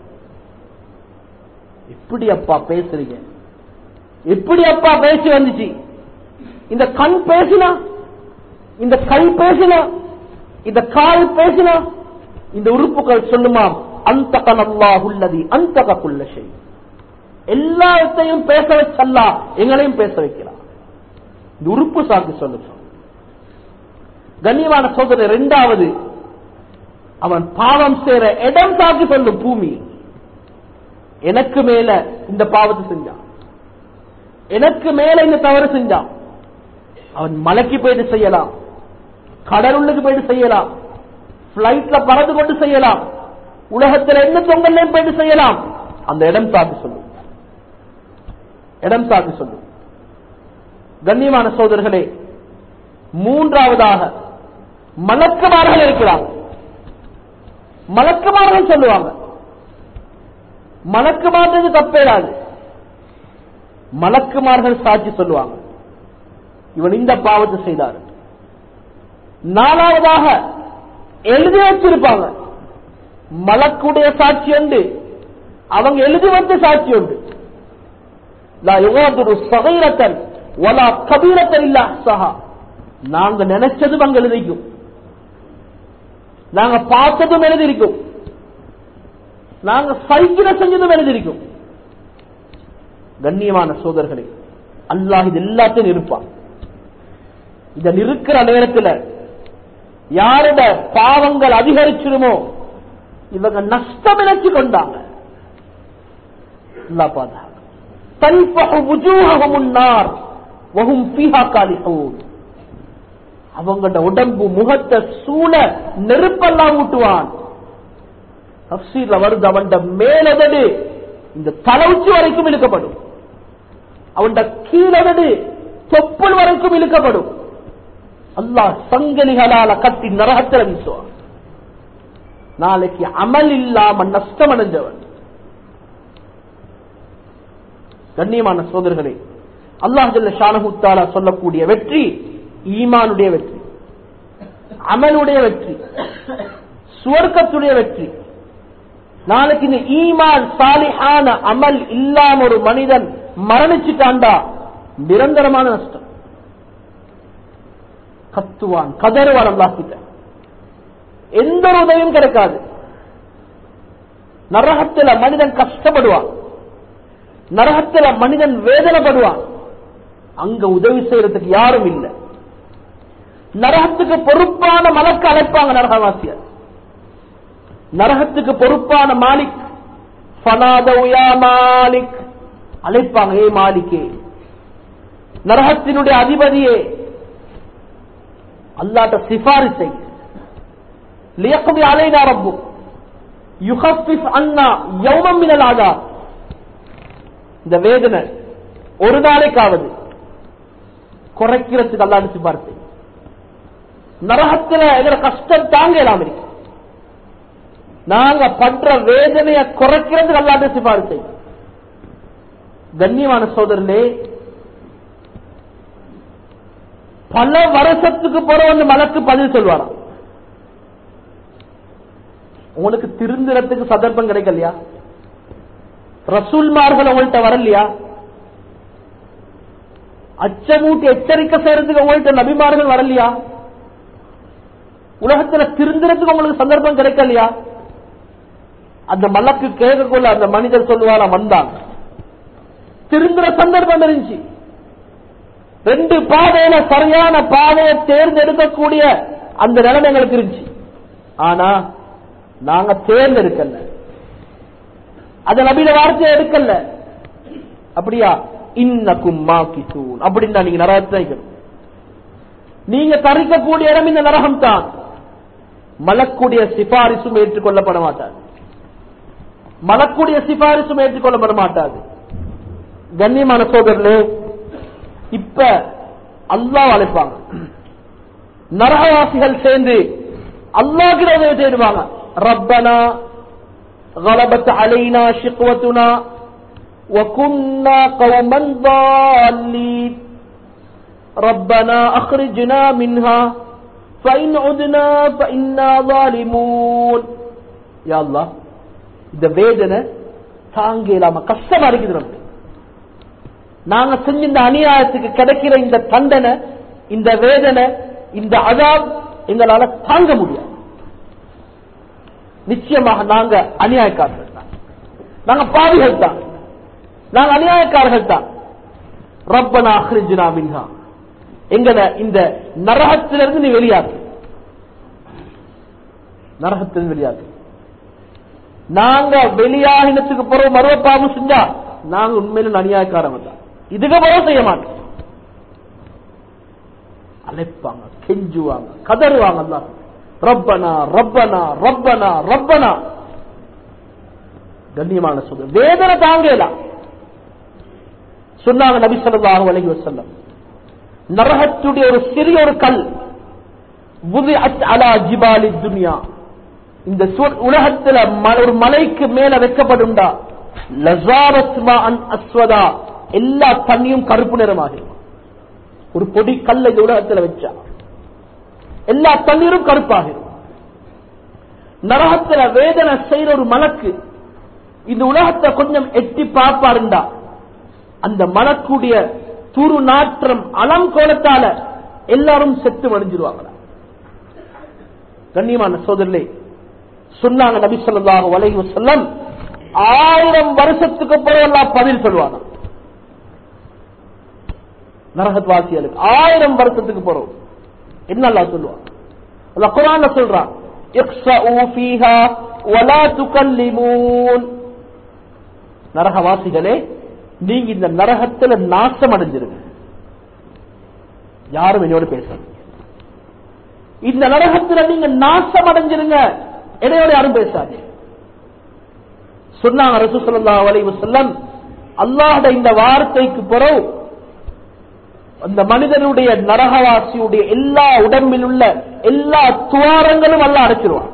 எப்படி அப்பா பேசுறீங்க எப்படி அப்பா பேசி வந்துச்சு இந்த கண் பேசினா இந்த கை பேசினா இந்த கால் பேசினா இந்த உறுப்புகள் சொல்லுமாம் அந்த கனல்லாஹுல்லதி அந்த குள்ள செய் எல்லாத்தையும் பேச வச்சல்லா எங்களையும் பேச வைக்கிறான் இந்த உறுப்பு சாக்கு சொல்லுங்க கண்ணியமான சோதனை இரண்டாவது அவன் பாவம் செய்யற இடம் சாக்கு சொல்லும் பூமி எனக்கு மேல இந்த பாவத்தை செஞ்சான் எனக்கு மேல இந்த தவறு செஞ்சான் அவன் மலைக்கு போயிட்டு செய்யலாம் கடலுள்ளுக்கு போயிட்டு செய்யலாம் பிளைட்ல பறந்து கொண்டு செய்யலாம் உலகத்தில் என்ன தொங்கல்லையும் போயிட்டு செய்யலாம் அந்த இடம் சாக்கு சொல்லும் இடம் சாக்கு சொல்லும் கண்ணியமான சோதர்களே மூன்றாவதாக மலக்குமார்கள் இருக்கிறாங்க மலக்குமார்கள் சொல்லுவாங்க மலக்குமார்கள் தப்பேடாது மலக்குமார்கள் சாட்சி சொல்லுவாங்க இவன் இந்த பாவத்தை செய்தார் நாலாவதாக எழுதி வச்சிருப்பாங்க மலக்குடைய சாட்சி உண்டு அவங்க எழுதி வச்ச சாட்சி உண்டு சகைரத்தன் ஒலா கபீரத்தன் இல்ல சஹா நாங்க நினைச்சதும் அங்க எழுதிக்கும் நாங்க பார்த்ததும் எழுதியிருக்கும் நாங்க சைக்கிள செஞ்சதும் எழுதியிருக்கும் கண்ணியமான சோதர்களே அல்லாஹ் இது எல்லாத்தையும் இருப்பான் இத இருக்கிற நேரத்தில் யாரோட பாவங்கள் அதிகரிச்சிருமோ இவங்க நஷ்டம் இணைச்சு கொண்டாங்க அல்லா பாதுகாக்க தல்பஹு வுஜூஹஹும் النار وهم فيها காலிஹூன் அவங்களோட உடம்பு முகத்தை சூழ நெருப்பெல்லாம் ஊட்டுவான் தப்சீர்ல வருது அவன் மேலதடு இந்த தலைவுச்சி வரைக்கும் இழுக்கப்படும் அவன் கீழதடு தொப்புள் வரைக்கும் இழுக்கப்படும் அல்லாஹ் சங்கலிகளால கட்டி நரகத்தில் வீசுவான் நாளைக்கு அமல் இல்லாம நஷ்டம் அடைஞ்சவன் கண்ணியமான சோதர்களே அல்லாஹ் ஷானகுத்தாலா சொல்லக்கூடிய வெற்றி ஈமானுடைய வெற்றி அமலுடைய வெற்றி சுவர்க்கத்துடைய வெற்றி நாளைக்கு இந்த ஈமான் சாலிஹான அமல் இல்லாம ஒரு மனிதன் மரணிச்சுட்டாண்டா நிரந்தரமான நஷ்டம் கத்துவான் கதறுவான் அல்லாஹிட்ட எந்த ஒரு உதவியும் கிடைக்காது நரகத்துல மனிதன் கஷ்டப்படுவான் நரகத்துல மனிதன் வேதனைப்படுவான் அங்க உதவி செய்யறதுக்கு யாரும் இல்லை நரகத்துக்கு பொறுப்பான மலக்கு அழைப்பாங்க நரகவாசியர் நரகத்துக்கு பொறுப்பான மாலிக் ஃபனாதவுயா மாலிக் அழைப்பாங்க ஏ மாலிக்கே நரகத்தினுடைய அதிபதியே அல்லாட்ட சிபாரிசை லியக்குதி அலைனா ரப்பு யுகஃபிஸ் அண்ணா யௌமம் மினல் ஆதா இந்த வேதனை ஒரு நாளைக்காவது குறைக்கிறதுக்கு அல்லாட்டு சிபாரிசை நரகத்துல எதிர கஷ்டம் தாங்க இல்லாம இருக்கு நாங்க பண்ற வேதனைய குறைக்கிறதுக்கு அல்லாட்டு சிபாரிசை கண்ணியமான சோதரனே பல வருஷத்துக்கு பிறகு வந்து மலக்கு பதில் சொல்வாராம் உங்களுக்கு திருந்துறதுக்கு சந்தர்ப்பம் கிடைக்கலையா ரசூல்மார்கள் உங்கள்கிட்ட வரலையா அச்சமூட்டி எச்சரிக்கை செய்யறதுக்கு உங்கள்கிட்ட நபிமார்கள் வரலையா உலகத்துல திருந்துறதுக்கு உங்களுக்கு சந்தர்ப்பம் கிடைக்கலையா அந்த மலக்கு கேட்கக்குள்ள அந்த மனிதர் சொல்லுவாரா வந்தான் திருந்துற சந்தர்ப்பம் இருந்துச்சு ரெண்டு பாதையில சரியான பாதையை தேர்ந்தெடுக்கக்கூடிய அந்த நிலைமை எங்களுக்கு இருந்துச்சு ஆனா நாங்க தேர்ந்தெடுக்கல அந்த நபியில வார்த்தையை எடுக்கல அப்படியா இன்னக்கும் மாக்கிசூன் அப்படின்னு நீங்க நரகத்தை வைக்கணும் நீங்க தரிக்கக்கூடிய இடம் இந்த நரகம் தான் மலக்குடைய சிபாரிசும் ஏற்றுக்கொள்ளப்பட மாட்டாது மலக்குடைய சிபாரிசும் ஏற்றுக்கொள்ளப்பட மாட்டாது கண்ணியமான சோதரர்களே இப்ப அல்லாஹ் அழைப்பாங்க நரகவாசிகள் சேர்ந்து அல்லாஹ்கிற உதவி தேடுவாங்க ரப்பனா غلبت علينا شقوتنا وكنا قوما ضالين ربنا أخرجنا منها فإن عدنا فإنا ظالمون يا الله இந்த வேதனை தாங்க இல்லாம கஷ்டமா இருக்குது நமக்கு நாங்க செஞ்ச இந்த அநியாயத்துக்கு கிடைக்கிற இந்த தண்டனை இந்த வேதனை இந்த அதாப் எங்களால தாங்க முடியாது நிச்சயமாக நாங்க அநியாயக்காரர்கள் தான் நாங்க பாவிகள் தான் நாங்க அநியாயக்காரர்கள் தான் ரப்பனா அஹ்ரிஜ்னா மின்ஹா எங்களை இந்த நரகத்திலிருந்து நீ வெளியாக்கு நரகத்திலிருந்து வெளியாக்கு நாங்க வெளியாகினத்துக்கு பிறகு மருவ பாவம் செஞ்சா நாங்க உண்மையில அநியாயக்காரங்க தான் இதுக்கு பிறகு செய்ய மாட்டோம் அழைப்பாங்க கெஞ்சுவாங்க கதறுவாங்க எல்லாம் ரப்பனா ரப்பனா ரப்பனா ரப்பனா கண்ணியமான சொல்ல வேதனை தாங்கலாம் சொன்னாங்க நபி ஸல்லல்லாஹு அலைஹி வஸல்லம் நரகத்துடைய ஒரு சிறிய ஒரு கல் வுதிஅத் அலா ஜிபாலி துன்யா இந்த சு- உலகத்துல ம- ஒரு மலைக்கு மேல வைக்கப்படும்டா லஸாரத் மாஅன் அஸ்வதா எல்லா தண்ணியும் கருப்பு நிறமாகிடும் ஒரு பொடி கல்லை இந்த உலகத்துல வச்சா எல்லா தண்ணீரும் கருப்பாகிடும் நரகத்துல வேதனை செய்யற ஒரு மலக்கு இந்த உலகத்தை கொஞ்சம் எட்டி பார்ப்பாருண்டா அந்த மலக்குடைய துரு நாற்றம் அலங்கோலத்தால எல்லாரும் செத்து மடிஞ்சிருவாங்களா கண்ணியமான சோதரிலே சொன்னாங்க நபி ஸல்லல்லாஹு அலைஹி வஸல்லம் ஆயிரம் வருஷத்துக்கு அப்புறம் எல்லாம் பதில் சொல்லுவாங்க நரகத்வாசிகளுக்கு ஆயிரம் வருஷத்துக்கு போறோம் என்ன அல்லாஹ் சொல்லுவான் அல்லாஹ் குர்ஆன்ல சொல்றான் இக்ஸஉ ஃபீஹா வலா துகல்லிமூன் நரகவாசிகளே நீங்க இந்த நரகத்துல நாசம் அடைஞ்சிருங்க யாரும் என்னோட பேசுறது இந்த நரகத்துல நீங்க நாசம் அடைஞ்சிருங்க என்னையோட யாரும் பேசாது சொன்னாங்க ரசூ ஸல்லல்லாஹு அலைஹி வஸல்லம் அல்லாஹ்ட இந்த வார்த்தைக்கு பிறகு அந்த மனிதனுடைய நரகவாசியுடைய எல்லா உடம்பில் உள்ள எல்லா துவாரங்களும் அல்ல அடைச்சிருவான்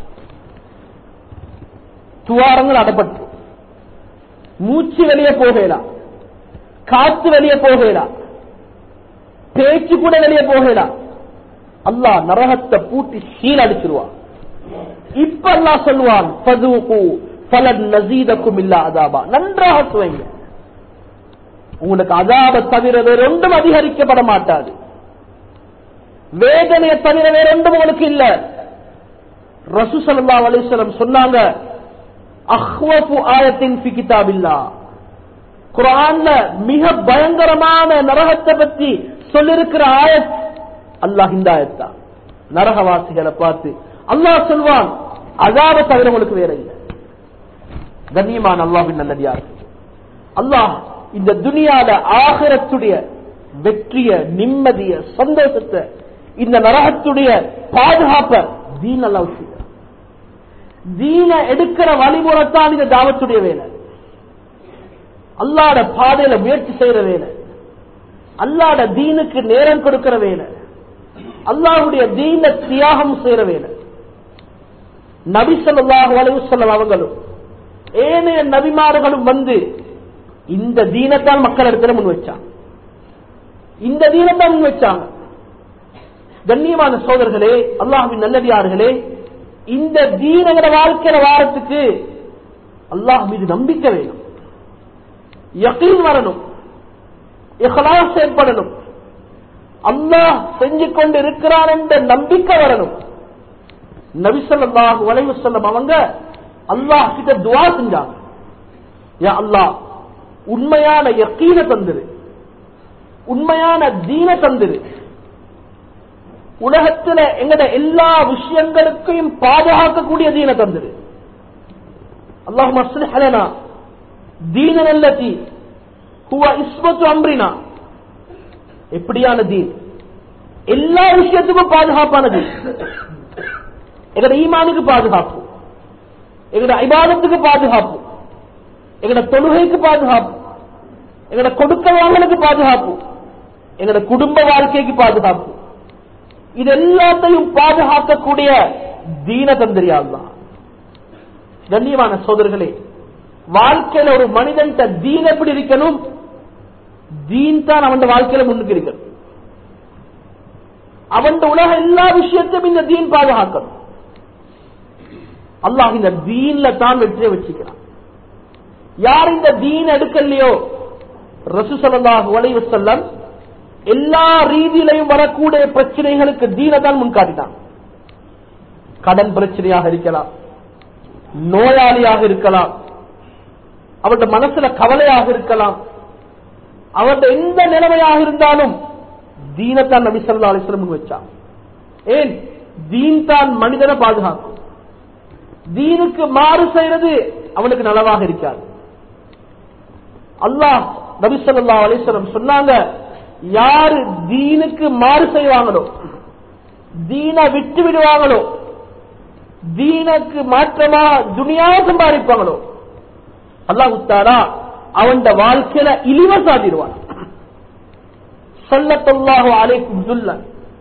துவாரங்கள் அடப்பட்டு மூச்சு வெளியே போகலாம் காத்து வெளியே போகலாம் பேச்சு கூட வெளியே போகலாம் அல்லாஹ் நரகத்தை பூட்டி சீல் அடிச்சிருவான் இப்ப அல்லாஹ் சொல்லுவான் பதுகு பலன் நசீதக்கும் இல்ல அதாபா நன்றாக சுவைங்க உங்களுக்கு அதாப தவிர வேற ஒன்றும் அதிகரிக்கப்பட மாட்டாது வேதனையை தவிர வேற ஒன்றும் உங்களுக்கு இல்ல ரசூ ஸல்லல்லாஹு அலைஹி வஸல்லம் சொன்னாங்க அஹ்வஃபு ஆயத்தின் ஃபி கிதாபில்லா குர்ஆன்ல மிக பயங்கரமான நரகத்தை பத்தி சொல்லிருக்கிற ஆயத் அல்லாஹ் இந்த ஆயத் தான் நரகவாசிகளை பார்த்து அல்லாஹ் சொல்வான் அதாப தவிர உங்களுக்கு வேற இல்லை கண்ணியமான அல்லாஹ்வின் நல்லடியார் அல்லாஹ் இந்த துனியால ஆகிரத்துடைய வெற்றிய நிம்மதிய சந்தோஷத்தை இந்த நரகத்துடைய பாதுகாப்ப தீன் அல்லாஹ் செய்கிறார். தீன எடுக்கிற வழிமுறைத்தான் இந்த தாவத்துடைய வேலை அல்லாட பாதையில முயற்சி செய்யற வேலை அல்லாட தீனுக்கு நேரம் கொடுக்கிற வேலை அல்லாஹ்வுடைய தீன தியாகம் செய்யற வேலை நபி ஸல்லல்லாஹு அலைஹி வஸல்லம் அவங்களும் ஏனைய நபிமார்களும் வந்து இந்த தீனத்தான் மக்கள் இடத்துல முன் வச்சாங்க இந்த தீனத்தான் முன் வச்சாங்க கண்ணியமான சோதர்களே அல்லாஹ்வின் நல்லடியார்களே இந்த தீனகர வாழ்க்கையில வாரத்துக்கு அல்லாஹ் மீது நம்பிக்கை வேணும் யகீன் வரணும் இஹ்லாஸ் ஏற்படணும் அல்லாஹ் செஞ்சு கொண்டு இருக்கிறான் என்ற நம்பிக்கை வரணும் நபிசல்லாஹு வலைவு செல்லம் அவங்க அல்லாஹ் கிட்ட துவா செஞ்சாங்க யா அல்லாஹ் உண்மையான யக்கீன தந்துரு உண்மையான தீன தந்துரு உலகத்துல எங்கட எல்லா விஷயங்களுக்கையும் பாதுகாக்கக்கூடிய தீன தந்துரு அல்லாஹ் மஸ்லிஹலனா தீன நல்லதி ஹுவ இஸ்மத்து அம்ரினா எப்படியான தீன் எல்லா விஷயத்துக்கும் பாதுகாப்பான தீன் எங்கட ஈமானுக்கு பாதுகாப்பு எங்கட ஐபாதத்துக்கு பாதுகாப்பு எங்கட தொழுகைக்கு பாதுகாப்பு எங்கட கொடுக்க வாங்கலுக்கு பாதுகாப்பு எங்கட குடும்ப வாழ்க்கைக்கு பாதுகாப்பு இது எல்லாத்தையும் பாதுகாக்கக்கூடிய தீன தந்திரியால்தான் கண்ணியமான சோதர்களே வாழ்க்கையில ஒரு மனிதன் தீன் எப்படி இருக்கணும் தீன் தான் அவன் வாழ்க்கையில முன்னுக்கு இருக்கணும் அவன் உலக எல்லா விஷயத்தையும் இந்த தீன் பாதுகாக்கணும் அல்லாஹ் இந்த தீன்ல தான் வெற்றியை வச்சுக்கிறான் யார் இந்த தீன் எடுக்கலையோ ரசு சல்லாஹு வலைவு செல்லம் எல்லா ரீதியிலையும் வரக்கூடிய பிரச்சனைகளுக்கு தீனை தான் முன்காட்டினான் கடன் பிரச்சனையாக இருக்கலாம் நோயாளியாக இருக்கலாம் அவருடைய மனசுல கவலையாக இருக்கலாம் அவருடைய எந்த நிலைமையாக இருந்தாலும் தீனத்தான் நபி சொல்லா அலிஸ்லம் முன் வச்சான் ஏன் தீன் தான் மனிதனை பாதுகாக்கும் தீனுக்கு மாறு செய்யறது அவனுக்கு நலவாக இருக்காது அல்லாஹ் நபி சொல்லா அலிஸ்லம் சொன்னாங்க யாரு தீனுக்கு மாறு செய்வாங்களோ தீன விட்டு விடுவாங்களோ தீனுக்கு மாற்றமா துணியா சம்பாதிப்பாங்களோ அல்லாஹு தாரா அவன் வாழ்க்கையில இழிவ சாதிடுவான் சொல்லத்தொல்லாஹு அலைக்கும் துல்லன்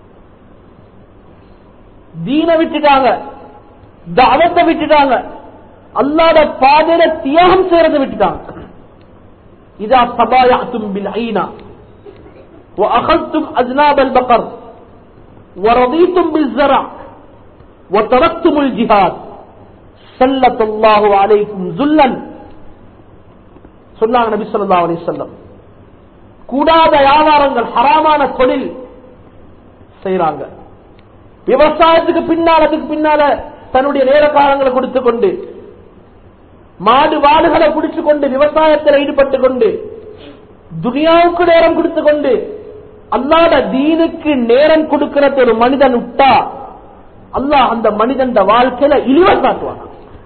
தீன விட்டுட்டாங்க தாவத்தை விட்டுட்டாங்க அல்லாத பாதையில தியாகம் செய்யறதை விட்டுட்டாங்க இதா சபாயாத்தும் பில் ஐனா وأخذتم أذناب البقر ورضيتم بالزرع وتركتم الجهاد سلط الله عليكم ذلا சொன்னாங்க நபி சொல்லா அலி சொல்லம் கூடாத வியாபாரங்கள் ஹராமான தொழில் செய்யறாங்க விவசாயத்துக்கு பின்னால் அதுக்கு பின்னால தன்னுடைய நேர காலங்களை கொடுத்து கொண்டு மாடு வாடுகளை பிடிச்சு கொண்டு விவசாயத்தில் ஈடுபட்டு கொண்டு துனியாவுக்கு நேரம் கொடுத்து கொண்டு அல்லாத தீனுக்கு நேரம் கொடுக்கிறது ஒரு மனிதன் விட்டா அல்லாஹ் அந்த மனிதன் வாழ்க்கையில இழிவ காட்டுவான்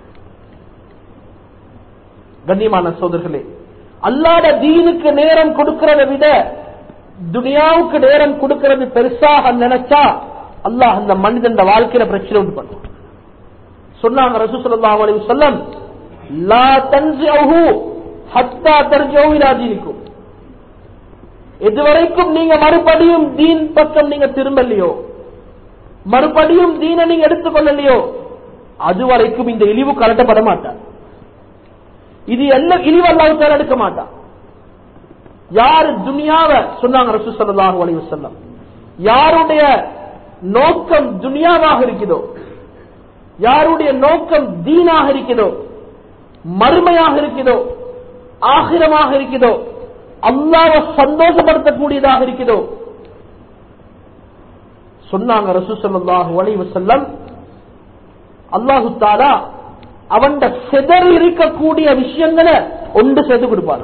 கண்ணியமான சோதர்களே அல்லாத தீனுக்கு நேரம் கொடுக்கிறத விட துனியாவுக்கு நேரம் கொடுக்கிறது பெருசாக நினைச்சா அல்லாஹ் அந்த மனிதன் வாழ்க்கையில பிரச்சனை உண்டு பண்ணும் சொன்னாங்க ரசூசல்லா அலி சொல்லம் லா தன்ஜு ஹத்தா தர்ஜவு இலா தீனிக்கும் இதுவரைக்கும் நீங்க மறுபடியும் தீன் பக்கம் நீங்க திரும்பலையோ மறுபடியும் தீனை நீங்க எடுத்துக்கொள்ளலையோ அதுவரைக்கும் இந்த இழிவு கலட்டப்பட மாட்டார் இது என்ன இழிவு அல்லாவுத்தால் எடுக்க மாட்டான் யாரு துனியாவ சொன்னாங்க ரசூ சல்லாஹூ அலைஹி வஸல்லம் யாருடைய நோக்கம் துனியாவாக இருக்குதோ யாருடைய நோக்கம் தீனாக இருக்குதோ மறுமையாக இருக்குதோ ஆகிரமாக இருக்குதோ அல்லாவை சந்தோஷப்படுத்தக்கூடியதாக இருக்குதோ சொன்னாங்க ரசூசல்லாஹு அலைஹி வஸல்லம் அல்லாஹு தாலா அவன் செதறி இருக்கக்கூடிய விஷயங்களை ஒன்று செய்து கொடுப்பானா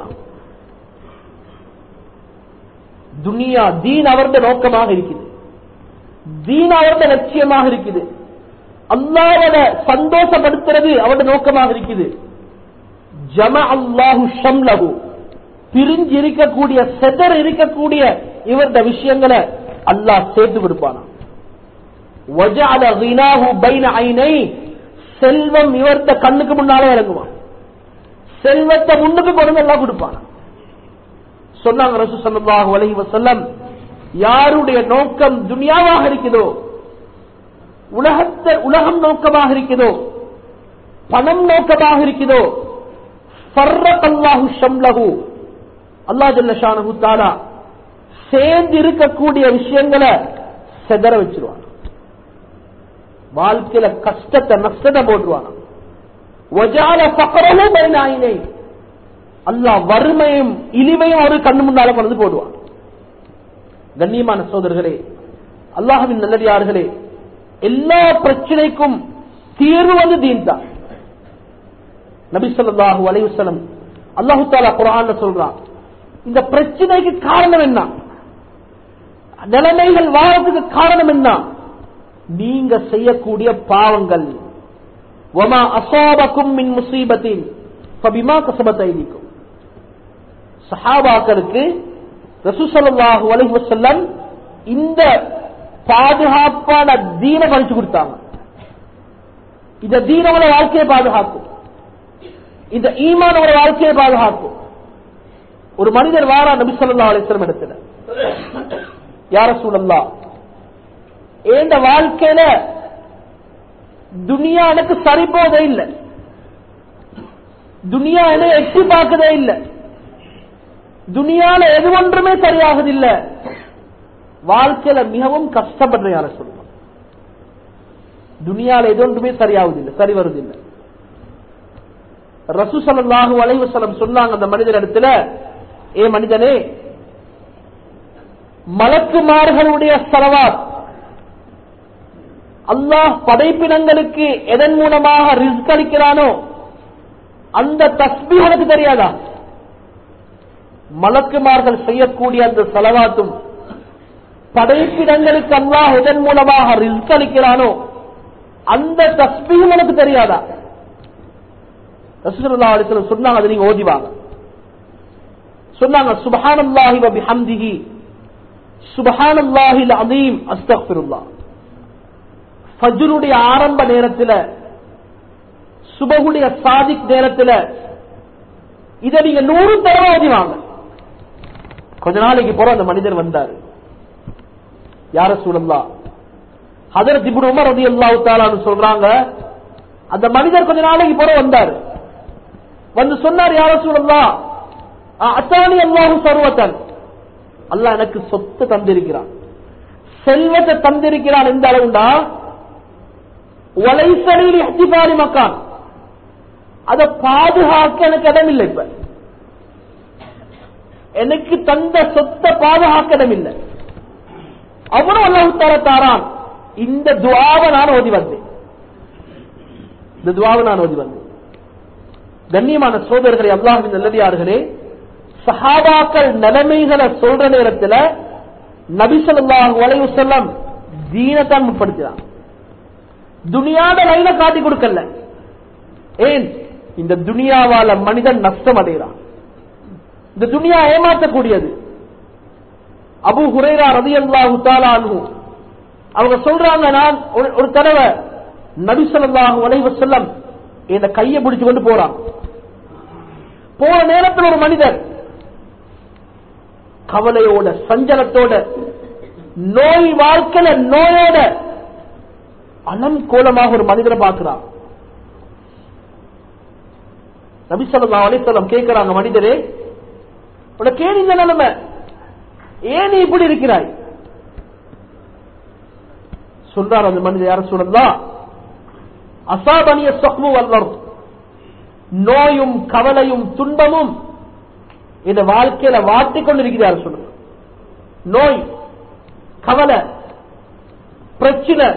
துனியா தீன் அவருடைய நோக்கமாக இருக்குது தீன் அவருடைய லட்சியமாக இருக்குது அல்லாவத சந்தோஷப்படுத்துறது அவருடைய நோக்கமாக இருக்குது ஜம அல்லாஹு ஷம்லகு பிரிஞ்சு இருக்கக்கூடிய செதர் இருக்கக்கூடிய இவருடைய விஷயங்களை அல்லாஹ் சேர்த்து கொடுப்பானா وَجَعَلَ غِنَاهُ بَيْنَ عَيْنَيْهِ செல்வம் இவர்த்த கண்ணுக்கு முன்னாலே இறங்குவான் செல்வத்தை முன்னுக்கு கொண்டு எல்லாம் கொடுப்பான் சொன்னாங்க ரசூ ஸல்லல்லாஹு அலைஹி வஸல்லம் யாருடைய நோக்கம் துனியாவாக இருக்குதோ உலகத்தை உலகம் நோக்கமாக இருக்குதோ பணம் நோக்கமாக இருக்குதோ ஃபர்ரகல்லாஹு ஷம்லஹு அல்லாஹ் ஜல்ல ஷானஹு தஆலா சேர்ந்து இருக்கக்கூடிய விஷயங்களை செதற வச்சிருவான் வாழ்க்கையில கஷ்டத்தை நஷ்டத்தை போட்டுருவான் ஒஜால பக்கரமும் பயனாயினே அல்லாஹ் வறுமையும் இழிவையும் ஒரு கண்ணு முன்னால கொண்டு வந்து போடுவான் கண்ணியமான சோதர்களே அல்லாஹுவின் நல்லடியார்களே எல்லா பிரச்சனைக்கும் தீர்வு வந்து தீன் தான் நபி ஸல்லல்லாஹு அலைஹி வஸல்லம் அல்லாஹ் தஆலா குர்ஆன்ல சொல்றான் இந்த பிரச்சனைக்கு காரணம் என்ன நிலைமைகள் வாழறதுக்கு காரணம் என்ன நீங்க செய்யக்கூடிய பாவங்கள் வமா அசாபக்கும் மின் முசீபத்தின் ஃபபிமா கஸபத் ஐதீக்கும் சஹாபாக்களுக்கு ரசூலுல்லாஹி அலைஹி வஸல்லம் இந்த பாதுகாப்பான தீன படிச்சு கொடுத்தாங்க இந்த தீனோட வாழ்க்கையை பாதுகாக்கும் இந்த ஈமானோட வாழ்க்கையை பாதுகாக்கும் ஒரு மனிதர் வாரா நபி சொல்லா அலிஸ்லம் இடத்துல யார சூழல்லா ஏண்ட வாழ்க்கையில துனியா எனக்கு சரிபோதே இல்லை துனியா என்ன எட்டி பார்க்கதே இல்லை துனியால எது ஒன்றுமே சரியாகுதில்லை வாழ்க்கையில மிகவும் கஷ்டப்படுற யார சொல்லுவோம் துனியால எது ஒன்றுமே சரியாவதில்லை சரி வருவதில்லை ரசூ சல்லாஹூ அலைவசலம் சொன்னாங்க அந்த மனிதர் இடத்துல ஏ மனிதனே மலக்குமார்களுடைய செலவாத் அல்லாஹ் படைப்பினங்களுக்கு எதன் மூலமாக ரிஸ்க் அளிக்கிறானோ அந்த தஸ்பி உனக்கு தெரியாதா மலக்குமார்கள் செய்யக்கூடிய அந்த செலவாத்தும் படைப்பிடங்களுக்கு அல்லாஹ் எதன் மூலமாக ரிஸ்க் அளிக்கிறானோ அந்த தஸ்பீகம் உனக்கு தெரியாதா ரசூலுல்லாஹி அலைஹி வஸல்லம் சொன்னாங்க அதை நீங்க ஓதிவாங்க சொன்னாங்க சுபஹானல்லாஹி வ பிஹம்திஹி சுபஹானல்லாஹில் அஸீம் அஸ்தக்ஃபிருல்லாஹ் ஃபஜ்ருடைய ஆரம்ப நேரத்துல சுபகுடைய சாதிக் நேரத்துல இதை நீங்க நூறு தடவை ஓதிவாங்க கொஞ்ச நாளைக்கு போற அந்த மனிதர் வந்தார் யார சூழல்லா ஹதரத் இப்னு உமர் ரலியல்லாஹு தஆலான்னு சொல்றாங்க அந்த மனிதர் கொஞ்ச நாளைக்கு போற வந்தார் வந்து சொன்னார் யார சூழல்லா அத்தானி அல்லாஹு சர்வத்தன் அல்லாஹ் எனக்கு சொத்து தந்திருக்கிறான் செல்வத்தை தந்திருக்கிறான் எந்த அளவுண்டா வலைசலில் இஹ்திபாரி மக்கான் அதை பாதுகாக்க எனக்கு இடம் இல்லை இப்ப எனக்கு தந்த சொத்தை பாதுகாக்க இடம் இல்லை அவனும் அல்லாஹு தார தாரான் இந்த துவாவை நான் ஓதி வந்தேன் இந்த துவாவை நான் ஓதி வந்தேன் கண்ணியமான சோதரர்களை அல்லாஹின் நல்லடியார்களே சஹாபாக்கள் நிலைமைகளை சொல்ற நேரத்தில் நபிசல்லாஹு வளைவு செல்லம் தீனத்தான் முற்படுத்தினான் துனியாத லைன காட்டி கொடுக்கல ஏன் இந்த துனியாவால மனிதன் நஷ்டம் அடைகிறான் இந்த துனியா ஏமாற்றக்கூடியது அபு ஹுரேரா ரதி அல்லாஹு தாலானு அவங்க சொல்றாங்க நான் ஒரு- ஒரு தடவை நபிசல்லாஹு வளைவு செல்லம் இந்த கையை பிடிச்சு கொண்டு போறான் போன நேரத்தில் ஒரு மனிதர் கவலையோட சஞ்சலத்தோட நோய் வாழ்க்கையில நோயோட அலம் கோலமாக ஒரு மனிதரை பார்க்கிறான் நபிசல்லா அலிசல்லம் கேட்கிறாங்க மனிதரே உனக்கு ஏன் இந்த நிலைமை ஏன் நீ இப்படி இருக்கிறாய் சொல்றார் அந்த மனிதர் யார சொல்லலாம் அசாபனிய சொக்மு வல்லர் நோயும் கவலையும் துன்பமும் இந்த வாழ்க்கையில வாட்டிக் கொண்டிருக்கிறார் சொல்லுங்க நோய் கவலை பிரச்சனை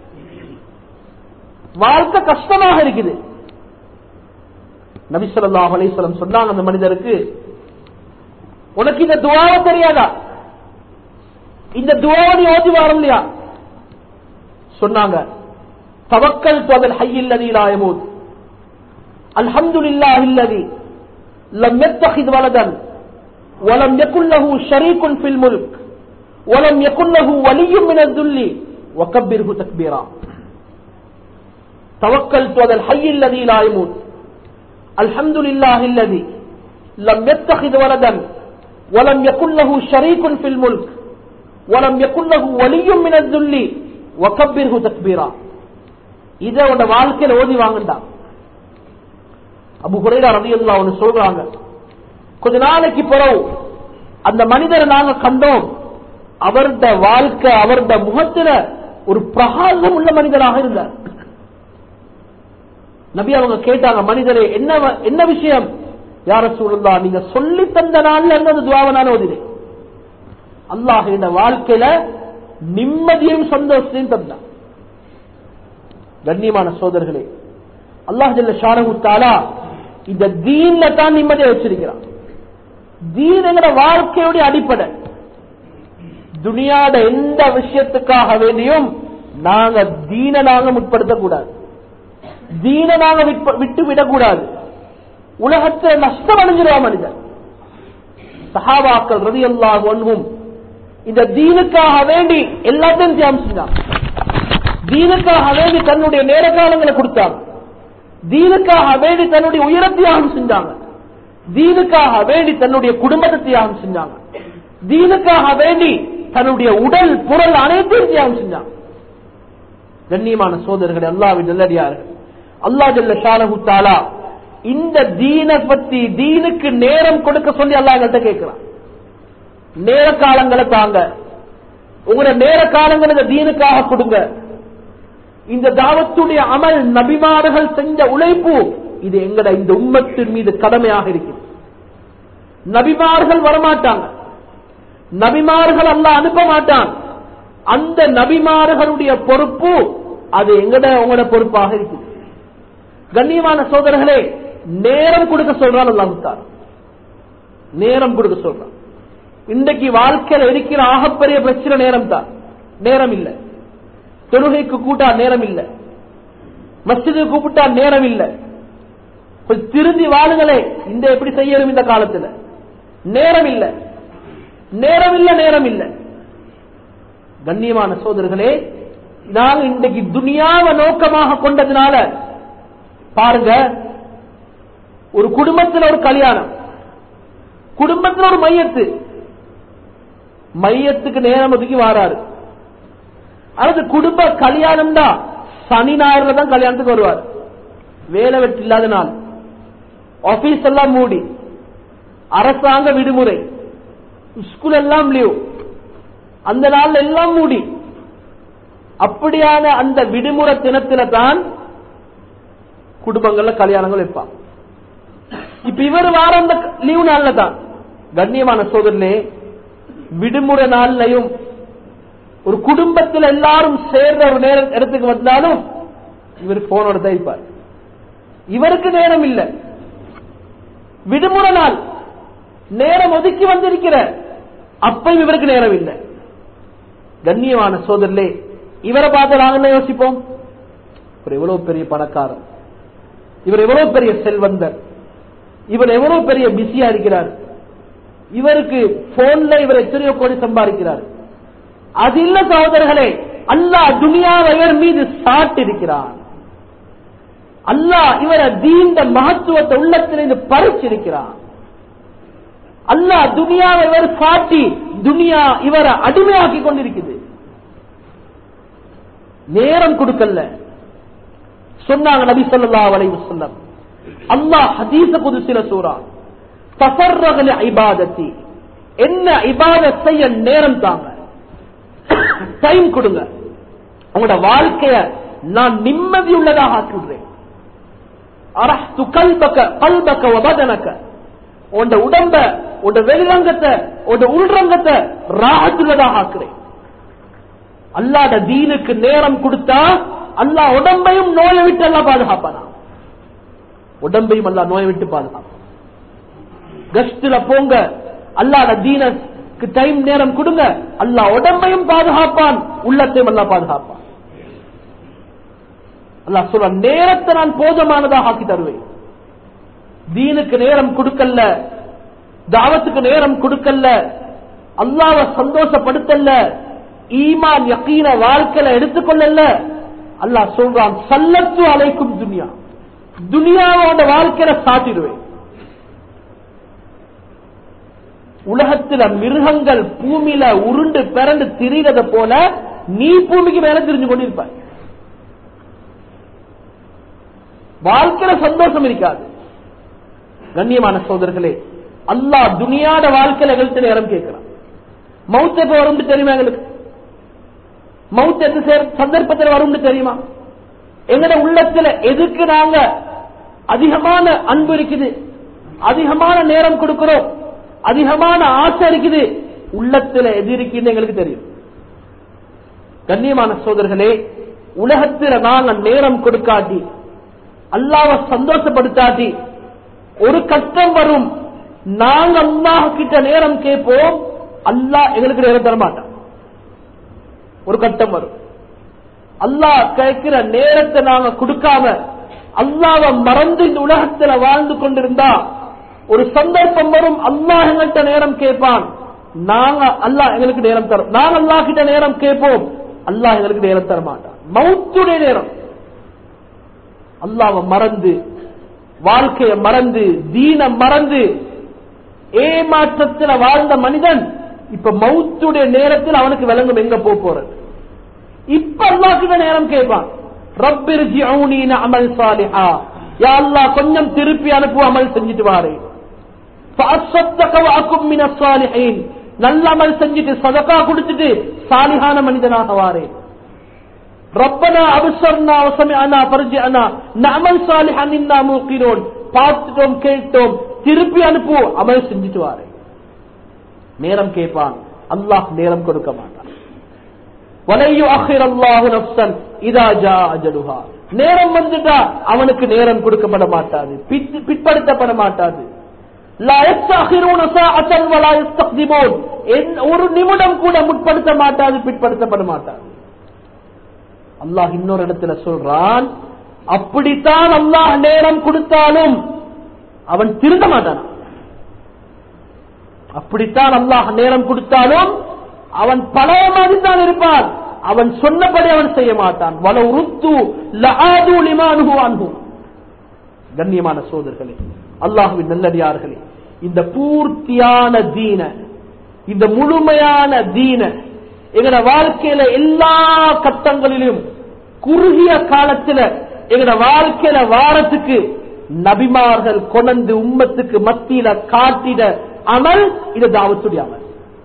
வாழ்க்கை கஷ்டமாக இருக்குது நபிசல்லாஹ் அலிஸ்வலம் சொன்னாங்க அந்த மனிதருக்கு உனக்கு இந்த துவாவை தெரியாதா இந்த துவாவை நீ ஓதி வரும் இல்லையா சொன்னாங்க தவக்கல் தொதல் ஹையில் லீலாயமூத் அல்ஹம்துலில்லாஹி அல்லதி لم يتخذ ولدا ولم يكن له شريك في الملك ولم يكن له ولي من الذل وكبره تكبيرا توكلت على الحي الذي لا يموت الحمد لله الذي لم يتخذ ولدا ولم يكن له شريك في الملك ولم يكن له ولي من الذل وكبره تكبيرا இதை உன் வாழ்க்கையில ஓதி வாங்கண்டா அபு குறைடா ரவி ஒன்னு சொல்றாங்க கொஞ்ச நாளைக்கு பிறகு அந்த மனிதரை நாங்க கண்டோம் அவருடைய வாழ்க்கை அவருடைய முகத்துல ஒரு பிரகாசம் உள்ள மனிதராக இருந்தார் நபி அவங்க கேட்டாங்க மனிதரே என்ன வ- என்ன விஷயம் யார சூழல்லா நீங்க சொல்லி தந்த நாள்ல இருந்து அந்த துவாவை நான் ஓதினேன் அல்லாஹ் இந்த வாழ்க்கையில நிம்மதியும் சந்தோஷத்தையும் தந்தான் கண்ணியமான சோதர்களே அல்லாஹ் ஜல்ல ஷானஹு தஆலா இந்த தீன்ல தான் நிம்மதியை வச்சிருக்கிறான் தீன் எங்கட வாழ்க்கையுடைய அடிப்படை துனியாட எந்த விஷயத்துக்காக வேண்டியும் நாங்க தீன நாங்க முற்படுத்தக்கூடாது தீன நாங்க விட்ப- விட்டு விடக்கூடாது உலகத்துல நஷ்டம் அடைஞ்சிருவா மனிதன் சஹாபாக்கள் ரதி அல்லாஹ் இந்த தீனுக்காக வேண்டி எல்லாத்தையும் தியாகம் செஞ்சாங்க தீனுக்காக வேண்டி தன்னுடைய நேர காலங்களை கொடுத்தாங்க தீனுக்காக வேண்டி தன்னுடைய உயர தியாகம் செஞ்சாங்க தீனுக்காக வேண்டி தன்னுடைய குடும்பத்தை தியாகம் செஞ்சாங்க தீனுக்காக வேண்டி தன்னுடைய உடல் புறல் அனைத்தையும் தியாகம் செஞ்சாங்க கண்ணியமான சோதரர்களே அல்லாவின் நல்லடியார்கள் அல்லாஹ் ஜல்ல ஷானஹு தஆலா இந்த தீனை பத்தி தீனுக்கு நேரம் கொடுக்க சொல்லி அல்லாஹ் எங்கள்கிட்ட கேட்கிறான் நேர காலங்களை தாங்க உங்களோட நேர காலங்களை இந்த தீனுக்காக கொடுங்க இந்த தாவத்துடைய அமல் நபிமார்கள் செஞ்ச உழைப்பு இது எங்கட இந்த உம்மத்தின் மீது கடமையாக இருக்குது நபிமார்கள் வரமாட்டாங்க நபிமார்கள் அல்ல அனுப்ப மாட்டான் அந்த நபிமார்களுடைய பொறுப்பு அது எங்கட உங்களோட பொறுப்பாக இருக்குது கண்ணியமான சோதரர்களே நேரம் கொடுக்க சொல்றான் அல்லாஹுத்தார் நேரம் கொடுக்க சொல்றான் இன்றைக்கு வாழ்க்கையில் இருக்கிற ஆகப்பெரிய பிரச்சனை நேரம் தான் நேரம் இல்லை தொழுகைக்கு கூட்டா நேரம் இல்லை மஸ்ஜிதுக்கு கூப்பிட்டா நேரம் இல்லை கொஞ்சம் திருந்தி வாழுங்களே இந்த எப்படி செய்யணும் இந்த காலத்துல நேரம் இல்லை நேரம் இல்லை நேரம் இல்லை கண்ணியமான சோதர்களே நாங்க இன்றைக்கு துனியாவை நோக்கமாக கொண்டதுனால பாருங்க ஒரு குடும்பத்தில் ஒரு கல்யாணம் குடும்பத்தில் ஒரு மையத்து மையத்துக்கு நேரம் ஒதுக்கி வாராரு அல்லது குடும்ப கல்யாணம் தான் சனி ஞாயிறுல தான் கல்யாணத்துக்கு வருவார் வேலை வெற்றி இல்லாத நாள் ஆபீஸ் எல்லாம் மூடி அரசாங்க விடுமுறை ஸ்கூல் எல்லாம் லீவ் அந்த நாள் எல்லாம் மூடி அப்படியான அந்த விடுமுறை தினத்தில தான் குடும்பங்கள்ல கல்யாணங்கள் வைப்பான் இப்ப இவர் வார அந்த லீவ் நாள்ல தான் கண்ணியமான சோதரிலே விடுமுறை நாள்லையும் ஒரு குடும்பத்தில் எல்லாரும் சேர்ற ஒரு நேரம் இடத்துக்கு வந்தாலும் இவர் போனோட தைப்பார் இவருக்கு நேரம் இல்லை விடுமுறை நாள் நேரம் ஒதுக்கி வந்திருக்கிற அப்பயும் இவருக்கு நேரம் இல்லை கண்ணியமான சோதரிலே இவரை பார்த்து நாங்க என்ன யோசிப்போம் இவர் எவ்வளவு பெரிய பணக்காரர் இவர் எவ்வளவு பெரிய செல்வந்தர் இவர் எவ்வளவு பெரிய பிஸியா இருக்கிறார் இவருக்கு போன்ல இவர் எத்தனையோ கோடி சம்பாதிக்கிறார் அது இல்ல சகோதரர்களே அல்லாஹ் துனியாவை இவர் மீது சாட்டிருக்கிறார் அல்லாஹ் இவரை தீண்ட மகத்துவத்தை உள்ளத்திலிருந்து பறிச்சிருக்கிறார் அல்லாஹ் துனியாவை இவர் காட்டி துனியா இவரை அடிமையாக்கி கொண்டிருக்குது நேரம் கொடுக்கல சொன்னாங்க நபி ஸல்லல்லாஹு அலைஹி வஸல்லம் அல்லாஹ் ஹதீஸ குதுசில சூரா தஃபர்ரகல இபாதத்தி என்ன இபாதத் செய்ய நேரம் தாங்க டைம் கொடுங்க உங்களோட வாழ்க்கைய நான் நிம்மதி உள்ளதாக ஆக்குகிறேன் அரஹ்து கல்பக கல்பக வபதனக உண்ட உடம்ப உண்ட வெளிரங்கத்தை உண்ட உள்ரங்கத்தை ராகத்துள்ளதாக ஆக்குறேன் அல்லாட தீனுக்கு நேரம் கொடுத்தா அல்லாஹ் உடம்பையும் நோயை விட்டு எல்லாம் பாதுகாப்பானா உடம்பையும் அல்லா நோயை விட்டு பாதுகாப்பான் கஸ்ட்ல போங்க அல்லாட தீனுக்கு டைம் நேரம் கொடுங்க அல்லாஹ் உடம்பையும் பாதுகாப்பான் உள்ளத்தையும் அல்லா பாதுகாப்பான் அல்லாஹ் சொல்ற நேரத்தை நான் போதுமானதாக ஆக்கி தருவேன் தீனுக்கு நேரம் கொடுக்கல தாவத்துக்கு நேரம் கொடுக்கல அல்லாவை சந்தோஷப்படுத்தல ஈமான் யக்கீன வாழ்க்கையில எடுத்துக்கொள்ளல அல்லாஹ் சொல்றான் சல்லத்து அலைக்கும் துனியா துனியாவோட வாழ்க்கையில சாட்டிடுவேன் உலகத்துல மிருகங்கள் பூமியில உருண்டு பிறண்டு திரிகிறத போல நீ பூமிக்கு மேல திரிஞ்சு கொண்டிருப்ப வாழ்க்கையில சந்தோஷம் இருக்காது கண்ணியமான சோதர்களே அல்லாஹ் துனியாட வாழ்க்கையில எங்கள்கிட்ட நேரம் கேட்கிறான் மவுத் எப்ப வரும்னு தெரியுமா எங்களுக்கு மவுத் எந்த சேர- சந்தர்ப்பத்தில் வரும்னு தெரியுமா எங்கட உள்ளத்துல எதுக்கு நாங்க அதிகமான அன்பு இருக்குது அதிகமான நேரம் கொடுக்கிறோம் அதிகமான ஆசை இருக்குது உள்ளத்துல எது இருக்குன்னு எங்களுக்கு தெரியும் கண்ணியமான சோதர்களே உலகத்துல நாங்க நேரம் கொடுக்காட்டி அல்லாவை சந்தோஷப்படுத்தாட்டி ஒரு கஷ்டம் வரும் நாங்க அல்லாஹ் கிட்ட நேரம் கேட்போம் அல்லாஹ் எங்களுக்கு நேரம் தர மாட்டான் ஒரு கட்டம் வரும் அல்லாஹ் கேட்கிற நேரத்தை நாங்க கொடுக்காம அல்லாவை மறந்து இந்த உலகத்துல வாழ்ந்து கொண்டிருந்தா ஒரு சந்தர்ப்பம் வரும் அல்லாஹ் எங்கள்கிட்ட நேரம் கேட்பான் நாங்க அல்லாஹ் எங்களுக்கு நேரம் தர நாங்க அல்லாஹ் கிட்ட நேரம் கேட்போம் அல்லாஹ் எங்களுக்கு நேரம் தர மாட்டான் மௌத்துடைய நேரம் அல்லாவை மறந்து வாழ்க்கையை மறந்து தீன மறந்து ஏமாற்றத்தில் வாழ்ந்த மனிதன் இப்ப மௌத்துடைய நேரத்தில் அவனுக்கு விளங்கும் எங்க போக போறது இப்ப அல்லாஹ்கிட்ட நேரம் கேட்பான் ரப்பிர்ஜி அவுனீன அமல் சாலிஹா யா அல்லாஹ் கொஞ்சம் திருப்பி அனுப்பு அமல் செஞ்சுட்டு வாரு فأصدق وأكن من الصالحين நல்ல அமல் செஞ்சுட்டு சதகா கொடுத்துட்டு சாலிஹான மனிதனாக வாரேன் ரப்பனா அபிசர்னா வசமிஅனா பர்ஜிஅனா நஅமல் சாலிஹன் இன்னா மூக்கினோன் பார்த்துட்டோம் கேட்டோம் திருப்பி அனுப்பு அமல் செஞ்சுட்டு வாரேன் நேரம் கேட்பான் அல்லாஹ் நேரம் கொடுக்க மாட்டான் வலையு அஹிர் அல்லாஹு நப்சன் இதா ஜா அஜலுஹா நேரம் வந்துட்டா அவனுக்கு நேரம் கொடுக்கப்பட மாட்டாது பித்- பிற்படுத்தப்பட மாட்டாது லா யஸ்தஅஹிரூன சாஅத்தன் வலா யஸ்தக்திமூன். என்- ஒரு நிமிடம் கூட முற்படுத்த மாட்டாது பிற்படுத்தப்பட மாட்டாது அல்லாஹ் இன்னொரு இடத்துல சொல்றான் அப்படித்தான் அல்லாஹ் நேரம் கொடுத்தாலும் அவன் திருந்த மாட்டான் அப்படித்தான் அல்லாஹ் நேரம் கொடுத்தாலும் அவன் பழைய மாதிரி தான் இருப்பான் அவன் சொன்னபடி அவன் செய்ய மாட்டான் வல உருத்து லஆது லிமானுஹு அன்ஹு கண்ணியமான சோதர்களே அல்லாஹுவின் நல்லடியார்களே இந்த பூர்த்தியான தீன இந்த முழுமையான தீன எங்கட வாழ்க்கையில எல்லா கட்டங்களிலும் குறுகிய காலத்துல எங்கட வாழ்க்கையில வாரத்துக்கு நபிமார்கள் கொண்டு உம்மத்துக்கு மத்தியில காட்டிட அமல் இது தாவத்துடைய அமல்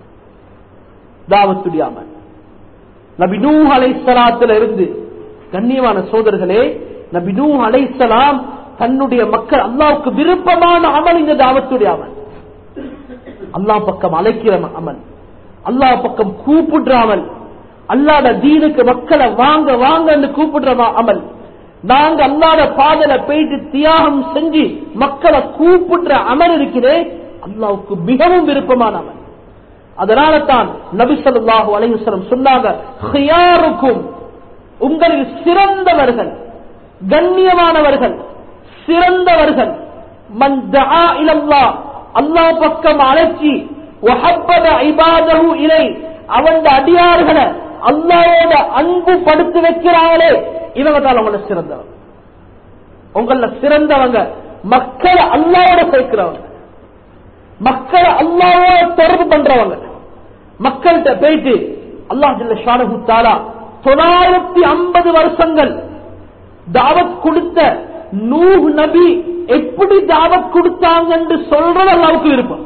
தாவத்துடைய அமல் நபி நூ அலைசலாத்துல இருந்து கண்ணியமான சோதர்களே நபி நூ அலைசலாம் தன்னுடைய மக்கள் அல்லாவுக்கு விருப்பமான அமல் இந்த தாவத்துடைய அமல் அல்லாஹ் பக்கம் அழைக்கிற அமல் அல்லாஹ் பக்கம் கூப்பிடுற அமல் அல்லாத தீனுக்கு மக்களை வாங்க வாங்க கூப்பிடுற ம- அமல் நாங்க அல்லாத பாதல போயிட்டு தியாகம் செஞ்சு மக்களை கூப்பிடுற அமல் இருக்கிறே அல்லாவுக்கு மிகவும் விருப்பமான அமல் அதனால தான் நபி ஸல்லல்லாஹு அலைஹி வஸல்லம் சொன்னாங்க "ஹியாருக்கும் உங்களில் சிறந்தவர்கள் கண்ணியமானவர்கள் சிறந்தவர்கள் மன் தஆ இலல்லாஹ் அல்லாஹ் பக்கம் அழைச்சி வஹப்பத இபாதஹு இலை அவன் அடியார்களை அல்லாஹ்வோட அன்பு படுத்து வைக்கிறாங்களே இவங்க தான் அவங்கள சிறந்தவங்க உங்கள சிறந்தவங்க மக்களை அல்லாவோட சேர்க்கிறவங்க மக்களை அல்லாவோட தொடர்பு பண்றவங்க மக்கள்கிட்ட போயிட்டு அல்லாஹ் ஜல்ல ஷானஹு தஆலா தொள்ளாயிரத்தி ஐம்பது வருஷங்கள் தாவத் கொடுத்த நூஹ் நபி எப்படி தாவத் கொடுத்தாங்கன்னு சொல்றது அல்லாவுக்கு விருப்பம்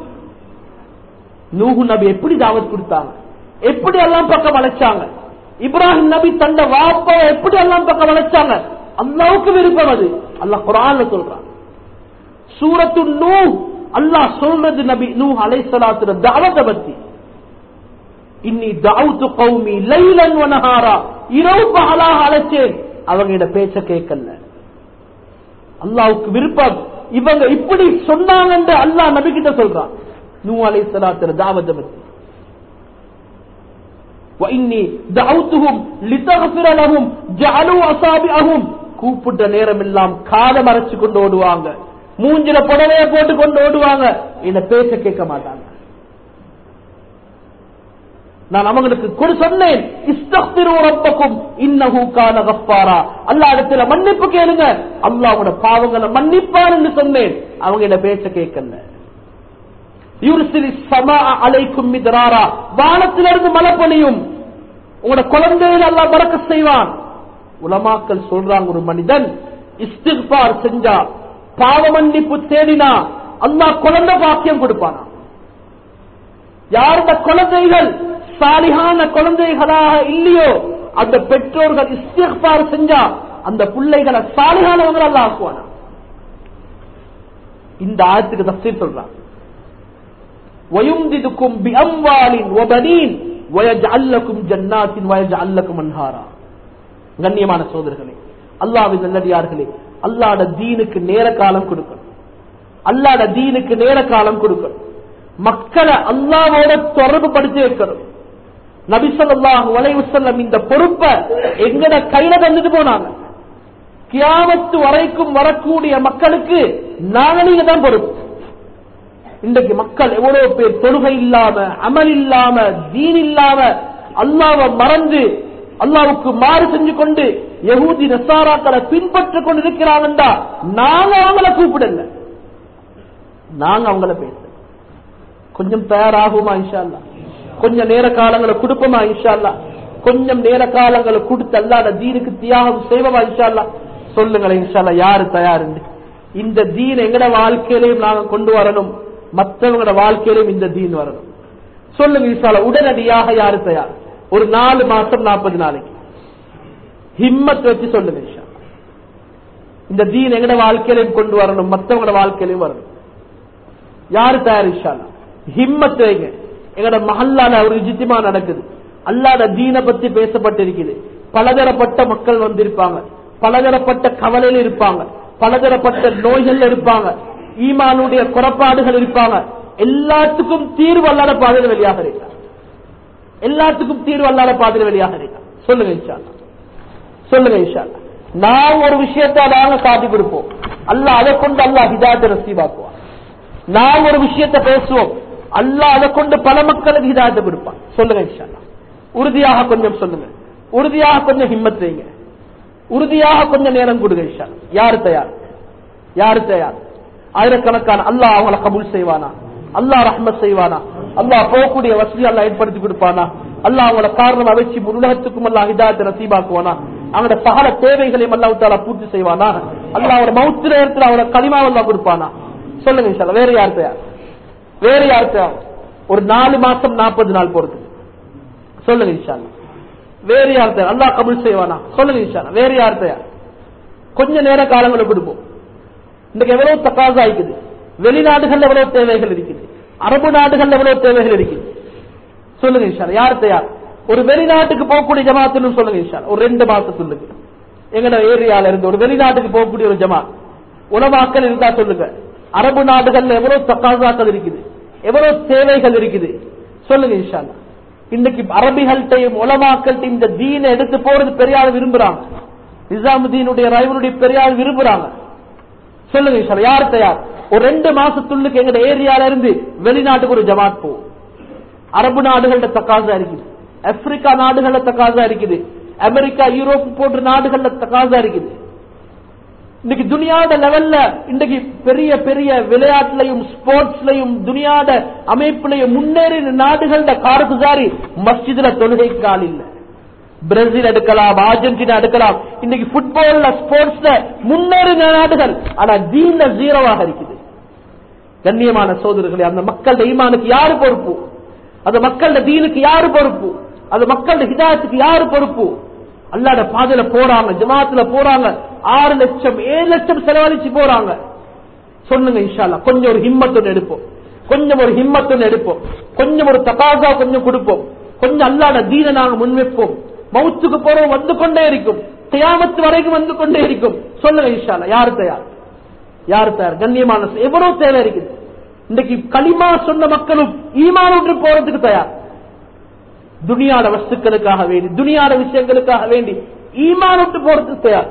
நூஹு நபி எப்படி தாவத் கொடுத்தாங்க எப்படி எல்லாம் பக்கம் அழைச்சாங்க இப்ராஹிம் நபி தந்த வாப்ப எப்படி எல்லாம் பக்கம் அழைச்சாங்க அல்லாவுக்கு விருப்பம் அது அல்லாஹ் குரான்ல சொல்றான் சூரத்து நூ அல்லாஹ் சொல்றது நபி நூ அலைசலாத்துல தாவத்தை பத்தி இன்னி தாவுத்து கௌமி லைலன் வனஹாரா இரவு பகலாக அழைச்சேன் அவங்க பேச்ச கேட்கல அல்லாவுக்கு விருப்பம் இவங்க இப்படி சொன்னாங்க அல்லாஹ் நபி கிட்ட சொல்றான் நூ அலைசலாத்துல தாவத்தை பத்தி وإني دعوتهم لتغفر لهم جعلوا أصابعهم கூப்பிட்ட நேரம் எல்லாம் காதை மறைச்சு கொண்டு ஓடுவாங்க மூஞ்சில புடவைய போட்டு கொண்டு ஓடுவாங்க என்ன பேச கேட்க மாட்டாங்க நான் அவங்களுக்கு கொடு சொன்னேன் இஸ்தக்பிரு ரப்பக்கும் இன்னஹு கான கஃபாரா அல்லாஹ் இடத்துல மன்னிப்பு கேளுங்க அல்லாஹ்வோட பாவங்களை மன்னிப்பார் என்று சொன்னேன் அவங்க என்ன பேச கேட்கல யுர்சிலி ஸமா அலைக்கும் மித்ராரா வானத்திலிருந்து மழை பொழியும் உங்களோட குழந்தைகள் அல்லாஹ் பறக்க செய்வான் உலமாக்கள் சொல்றாங்க ஒரு மனிதன் இஸ்திக்பார் செஞ்சா பாவ மன்னிப்பு தேடினா அல்லாஹ் குழந்தை பாக்கியம் கொடுப்பானா யாருடைய குழந்தைகள் சாலிகான குழந்தைகளாக இல்லையோ அந்த பெற்றோர்கள் இஸ்திஃபார் செஞ்சா அந்த பிள்ளைகளை சாலிகானவங்க அல்ல ஆக்குவானா இந்த ஆயத்துக்கு தப்சீர் சொல்றான் وَيُمْدِدُكُمْ بِأَمْوَالٍ وَبَنِينَ وَيَجْعَلْ لَكُمْ جَنَّاتٍ وَيَجْعَلْ لَكُمْ أَنْهَارًا கண்ணியமான சோதர்களே அல்லாஹ்வின் நல்லடியார்களே அல்லாஹ்ட தீனுக்கு நேர காலம் கொடுக்கணும் அல்லாஹ்ட தீனுக்கு நேர காலம் கொடுக்கணும் மக்களை அல்லாஹ்வோட தொடர்பு படுத்தி வைக்கணும் நபி ஸல்லல்லாஹு அலைஹி வஸல்லம் இந்த பொறுப்பை எங்கட கையில தந்துட்டு போனாங்க கியாமத்து வரைக்கும் வரக்கூடிய மக்களுக்கு நாங்க நீங்க தான் பொறுப்பு இன்றைக்கு மக்கள் எவ்வளவு பேர் தொழுகை இல்லாம அமல் இல்லாம தீன் இல்லாம அல்லாவை மறந்து அல்லாவுக்கு மாறு செஞ்சு கொண்டு யகூதி நசாராக்களை பின்பற்றிக் கொண்டு இருக்கிறாங்கண்டா நாங்க அவங்கள கூப்பிடல நாங்க அவங்கள பேச கொஞ்சம் தயாராகுமா இன்ஷா அல்லா கொஞ்சம் நேர காலங்களை கொடுப்போமா இன்ஷா அல்லா கொஞ்சம் நேர காலங்களை கொடுத்து அல்லாத தீனுக்கு தியாகம் செய்வோமா இன்ஷா அல்லா சொல்லுங்களேன் இன்ஷா அல்லா யாரு தயாருண்டு இந்த தீன் எங்கட வாழ்க்கையிலையும் நாங்க கொண்டு வரணும் மற்றவங்களோட வாழ்க்கையிலும் இந்த தீன் வரணும் சொல்லுங்க இசால உடனடியாக யாரு தயார் ஒரு நாலு மாசம் நாற்பது நாளைக்கு ஹிம்மத் வச்சு சொல்லுங்க இஷா இந்த தீன் எங்கட வாழ்க்கையிலையும் கொண்டு வரணும் மற்றவங்களோட வாழ்க்கையிலையும் வரணும் யாரு தயார் இஷாலா ஹிம்மத் வைங்க எங்கட மஹல்லால ஒரு ஜித்திமா நடக்குது அல்லாத தீனை பத்தி பேசப்பட்டிருக்குது பலதரப்பட்ட மக்கள் வந்திருப்பாங்க பலதரப்பட்ட கவலையில் இருப்பாங்க பலதரப்பட்ட நோய்கள் இருப்பாங்க ஈமானுடைய குறைபாடுகள் இருப்பாங்க எல்லாத்துக்கும் தீர்வு அல்லாத பாதையில் வெளியாக இருக்கார் எல்லாத்துக்கும் தீர்வு அல்லாத பாதையில் வெளியாக இருக்கார் சொல்லுங்க இன்ஷா சொல்லுங்க இன்ஷா நான் ஒரு விஷயத்தை நாங்க காட்டி கொடுப்போம் அல்ல அதை கொண்டு அல்லா ஹிதாயத்தை நசீவாக்குவான் நான் ஒரு விஷயத்தை பேசுவோம் அல்ல அதை கொண்டு பல மக்களுக்கு ஹிதாயத்தை கொடுப்பான் சொல்லுங்க இன்ஷா உறுதியாக கொஞ்சம் சொல்லுங்க உறுதியாக கொஞ்சம் ஹிம்மத் வைங்க உறுதியாக கொஞ்சம் நேரம் கொடுங்க இன்ஷா யாரு தயார் யாரு தயார் ஆயிரக்கணக்கான அல்லாஹ் அவங்களை கபூல் செய்வானா அல்லாஹ் ரஹ்மத் செய்வானா அல்லாஹ் போகக்கூடிய வசதி அல்லாஹ் ஏற்படுத்தி கொடுப்பானா அல்லாஹ் அவங்களோட காரணம் அமைச்சு உலகத்துக்கும் அல்லாஹ் ஹிதாயத்தை நசீபாக்குவானா அவங்களோட சகல தேவைகளையும் அல்லாஹ் தாலா பூர்த்தி செய்வானா அல்லாஹ் அவரோட மவுத்து நேரத்தில் அவரோட களிமா அல்லாஹ் கொடுப்பானா சொல்லுங்க இன்ஷா வேற யார் தயார் வேற யார் தயார் ஒரு நாலு மாசம் நாற்பது நாள் போறது சொல்லுங்க இன்ஷா வேற யார் தயார் அல்லாஹ் கபூல் செய்வானா சொல்லுங்க இன்ஷா வேற யார் தயார் கொஞ்ச நேர காலங்களை கொடுப்போம் இன்னைக்கு எவ்வளவு தக்காசா இருக்குது வெளிநாடுகள்ல எவ்வளவு தேவைகள் இருக்குது அரபு நாடுகள்ல எவ்வளவு தேவைகள் இருக்குது சொல்லுங்க இன்ஷா யார் தயார் ஒரு வெளிநாட்டுக்கு போகக்கூடிய ஜமாத்துன்னு சொல்லுங்க இன்ஷா ஒரு ரெண்டு மாசம் சொல்லுங்க எங்கட ஏரியால இருந்து ஒரு வெளிநாட்டுக்கு போகக்கூடிய ஒரு ஜமாத் உலமாக்கள் இருந்தா சொல்லுங்க அரபு நாடுகள்ல எவ்வளவு தக்காசாக்கள் இருக்குது எவ்வளவு தேவைகள் இருக்குது சொல்லுங்க இன்ஷா இன்னைக்கு அரபிகள்கிட்டையும் உலமாக்கள்கிட்ட இந்த தீனை எடுத்து போறது பெரியார் விரும்புறாங்க நிசாமுதீனுடைய ரைவனுடைய பெரியார் விரும்புறாங்க சொல்லுங்க சார் யார் தயார் ஒரு ரெண்டு மாசத்துள்ளுக்கு எங்க ஏரியால இருந்து வெளிநாட்டுக்கு ஒரு ஜமாத் போகும் அரபு நாடுகள்ல தக்காசா இருக்குது ஆப்பிரிக்கா நாடுகள்ல தக்காசா இருக்குது அமெரிக்கா யூரோப் போன்ற நாடுகள்ல தக்காசா இருக்குது இன்னைக்கு துனியாட லெவல்ல இன்னைக்கு பெரிய பெரிய விளையாட்டுலையும் ஸ்போர்ட்ஸ்லயும் துனியாட அமைப்புலையும் முன்னேறின நாடுகள்ல காரகுசாரி மஸ்ஜிதுல தொழுகைக்கு ஆள் இல்லை பிரேசில் எடுக்கலாம் அர்ஜென்டினா எடுக்கலாம் இன்னைக்கு புட்பால்ல ஸ்போர்ட்ஸ்ல முன்னேறின நாடுகள் ஆனா தீன்ல ஜீரோவாக இருக்குது கண்ணியமான சோதரர்களே அந்த மக்களோட ஈமானுக்கு யாரு பொறுப்பு அந்த மக்களோட தீனுக்கு யாரு பொறுப்பு அந்த மக்களோட ஹிதாயத்துக்கு யாரு பொறுப்பு அல்லாட பாதையில போறாங்க ஜமாத்துல போறாங்க ஆறு லட்சம் ஏழு லட்சம் செலவழிச்சு போறாங்க சொல்லுங்க இன்ஷால்லா கொஞ்சம் ஒரு ஹிம்மத்தொன்னு எடுப்போம் கொஞ்சம் ஒரு ஹிம்மத்தொன்னு எடுப்போம் கொஞ்சம் ஒரு தகாசா கொஞ்சம் கொடுப்போம் கொஞ்சம் அல்லாட தீன நாங்க முன்வைப்போம் மவுத்துக்கு போறோம் வந்து கொண்டே இருக்கும் தியாமத்து வரைக்கும் வந்து கொண்டே இருக்கும் சொல்லுங்க இன்ஷால்லா யாரு தயார் யாரு தயார் கண்ணியமான எவ்வளவு தேவை இருக்குது இன்னைக்கு களிமா சொன்ன மக்களும் ஈமான் ஒன்று போறதுக்கு தயார் துனியாட வஸ்துக்களுக்காக வேண்டி துனியாட விஷயங்களுக்காக வேண்டி ஈமான் விட்டு போறதுக்கு தயார்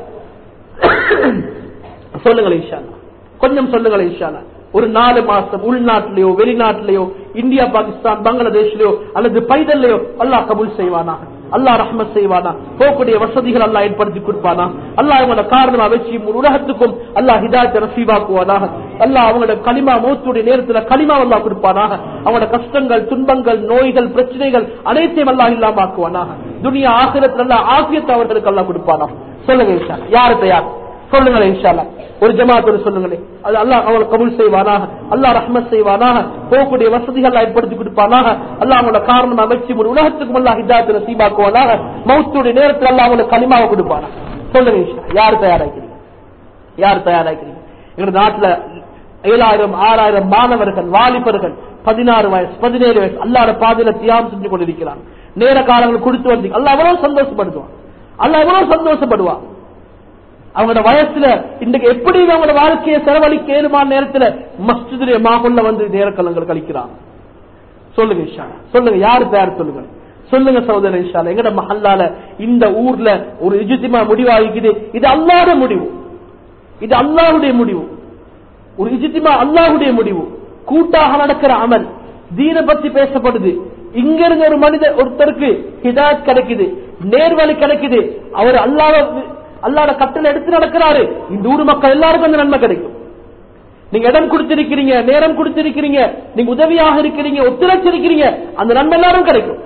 சொல்லுங்களேன் இஷானா கொஞ்சம் சொல்லுங்களேன் இஷானா ஒரு நாலு மாசம் உள்நாட்டிலேயோ வெளிநாட்டிலேயோ இந்தியா பாகிஸ்தான் பங்களாதேஷ்லயோ அல்லது பைதல்லையோ அல்லாஹ் கபூல் செய்வானா அல்லாஹ் ரஹ்மத் செய்வானா போகக்கூடிய வசதிகள் அல்லாஹ் ஏற்படுத்தி கொடுப்பானா அல்லாஹ் அவங்களோட காரணமா வச்சு முழு உலகத்துக்கும் அல்லாஹ் ஹிதாயத்தை நசீவாக்குவானாக அல்லாஹ் அவங்களோட களிமா மௌத்துடைய நேரத்துல களிமா அல்லாஹ் கொடுப்பானாக அவங்களோட கஷ்டங்கள் துன்பங்கள் நோய்கள் பிரச்சனைகள் அனைத்தையும் அல்லாஹ் இல்லாம ஆக்குவானாக துனியா ஆசிரத்தில் அல்லாஹ் ஆசியத்தை அவர்களுக்கு அல்லாஹ் கொடுப்பானா சொல்லுங்க இஷா யாரு தயார் சொல்லுங்களேன் இன்ஷால்லா ஒரு ஜமாத்தோடு சொல்லுங்களேன் அது அல்லாஹ் அவங்களை கபூல் செய்வானாக அல்லாஹ் ரஹ்மத் செய்வானாக போகக்கூடிய வசதிகள் ஏற்படுத்தி கொடுப்பானாக அல்லாஹ் அவங்களோட காரணம் அமைச்சு ஒரு உலகத்துக்கும் அல்லாஹ் ஹிதாயத்தை நசீபாக்குவானாக மௌத்துடைய நேரத்தில் அல்லாஹ் அவங்களுக்கு களிமாவை கொடுப்பானா சொல்லுங்க இன்ஷா யார் தயாராக்கிறீங்க யார் தயாராக்கிறீங்க எங்க நாட்டுல ஏழாயிரம் ஆறாயிரம் மாணவர்கள் வாலிபர்கள் பதினாறு வயசு பதினேழு வயசு அல்லாட பாதையில தியாகம் செஞ்சு கொண்டிருக்கிறான் நேர காலங்கள் கொடுத்து வந்தீங்க அல்ல எவ்வளவு சந்தோஷப்படுத்துவான் அல்ல எவ்வளவு சந்தோஷப்படுவான் அவங்களோட வயசுல இன்றைக்கு எப்படி அவங்களோட வாழ்க்கையை செலவழிக்க ஏழுமான நேரத்துல மஸ்ஜிதுடைய மாகுள்ள வந்து நேரக்கலங்கள் கழிக்கிறாங்க சொல்லுங்க இஷா சொல்லுங்க யாரு தயார் சொல்லுங்க சொல்லுங்க சகோதரர் இஷால எங்கட மஹல்லால இந்த ஊர்ல ஒரு இஜித்திமா முடிவாகிக்குது இது அல்லாத முடிவு இது அல்லாஹுடைய முடிவு ஒரு இஜித்திமா அல்லாஹுடைய முடிவு கூட்டாக நடக்கிற அமல் தீன பத்தி பேசப்படுது இங்க இருந்து ஒரு மனிதர் ஒருத்தருக்கு ஹிதாயத் கிடைக்குது நேர்வழி கிடைக்குது அவர் அல்லாத அல்லாத கட்டளை எடுத்து நடக்கிறாரு இந்த ஊர் மக்கள் எல்லாருக்கும் அந்த நன்மை கிடைக்கும் நீங்க இடம் கொடுத்திருக்கிறீங்க நேரம் கொடுத்திருக்கிறீங்க நீங்க உதவியாக இருக்கிறீங்க ஒத்துழைச்சிருக்கிறீங்க அந்த நன்மை எல்லாரும் கிடைக்கும்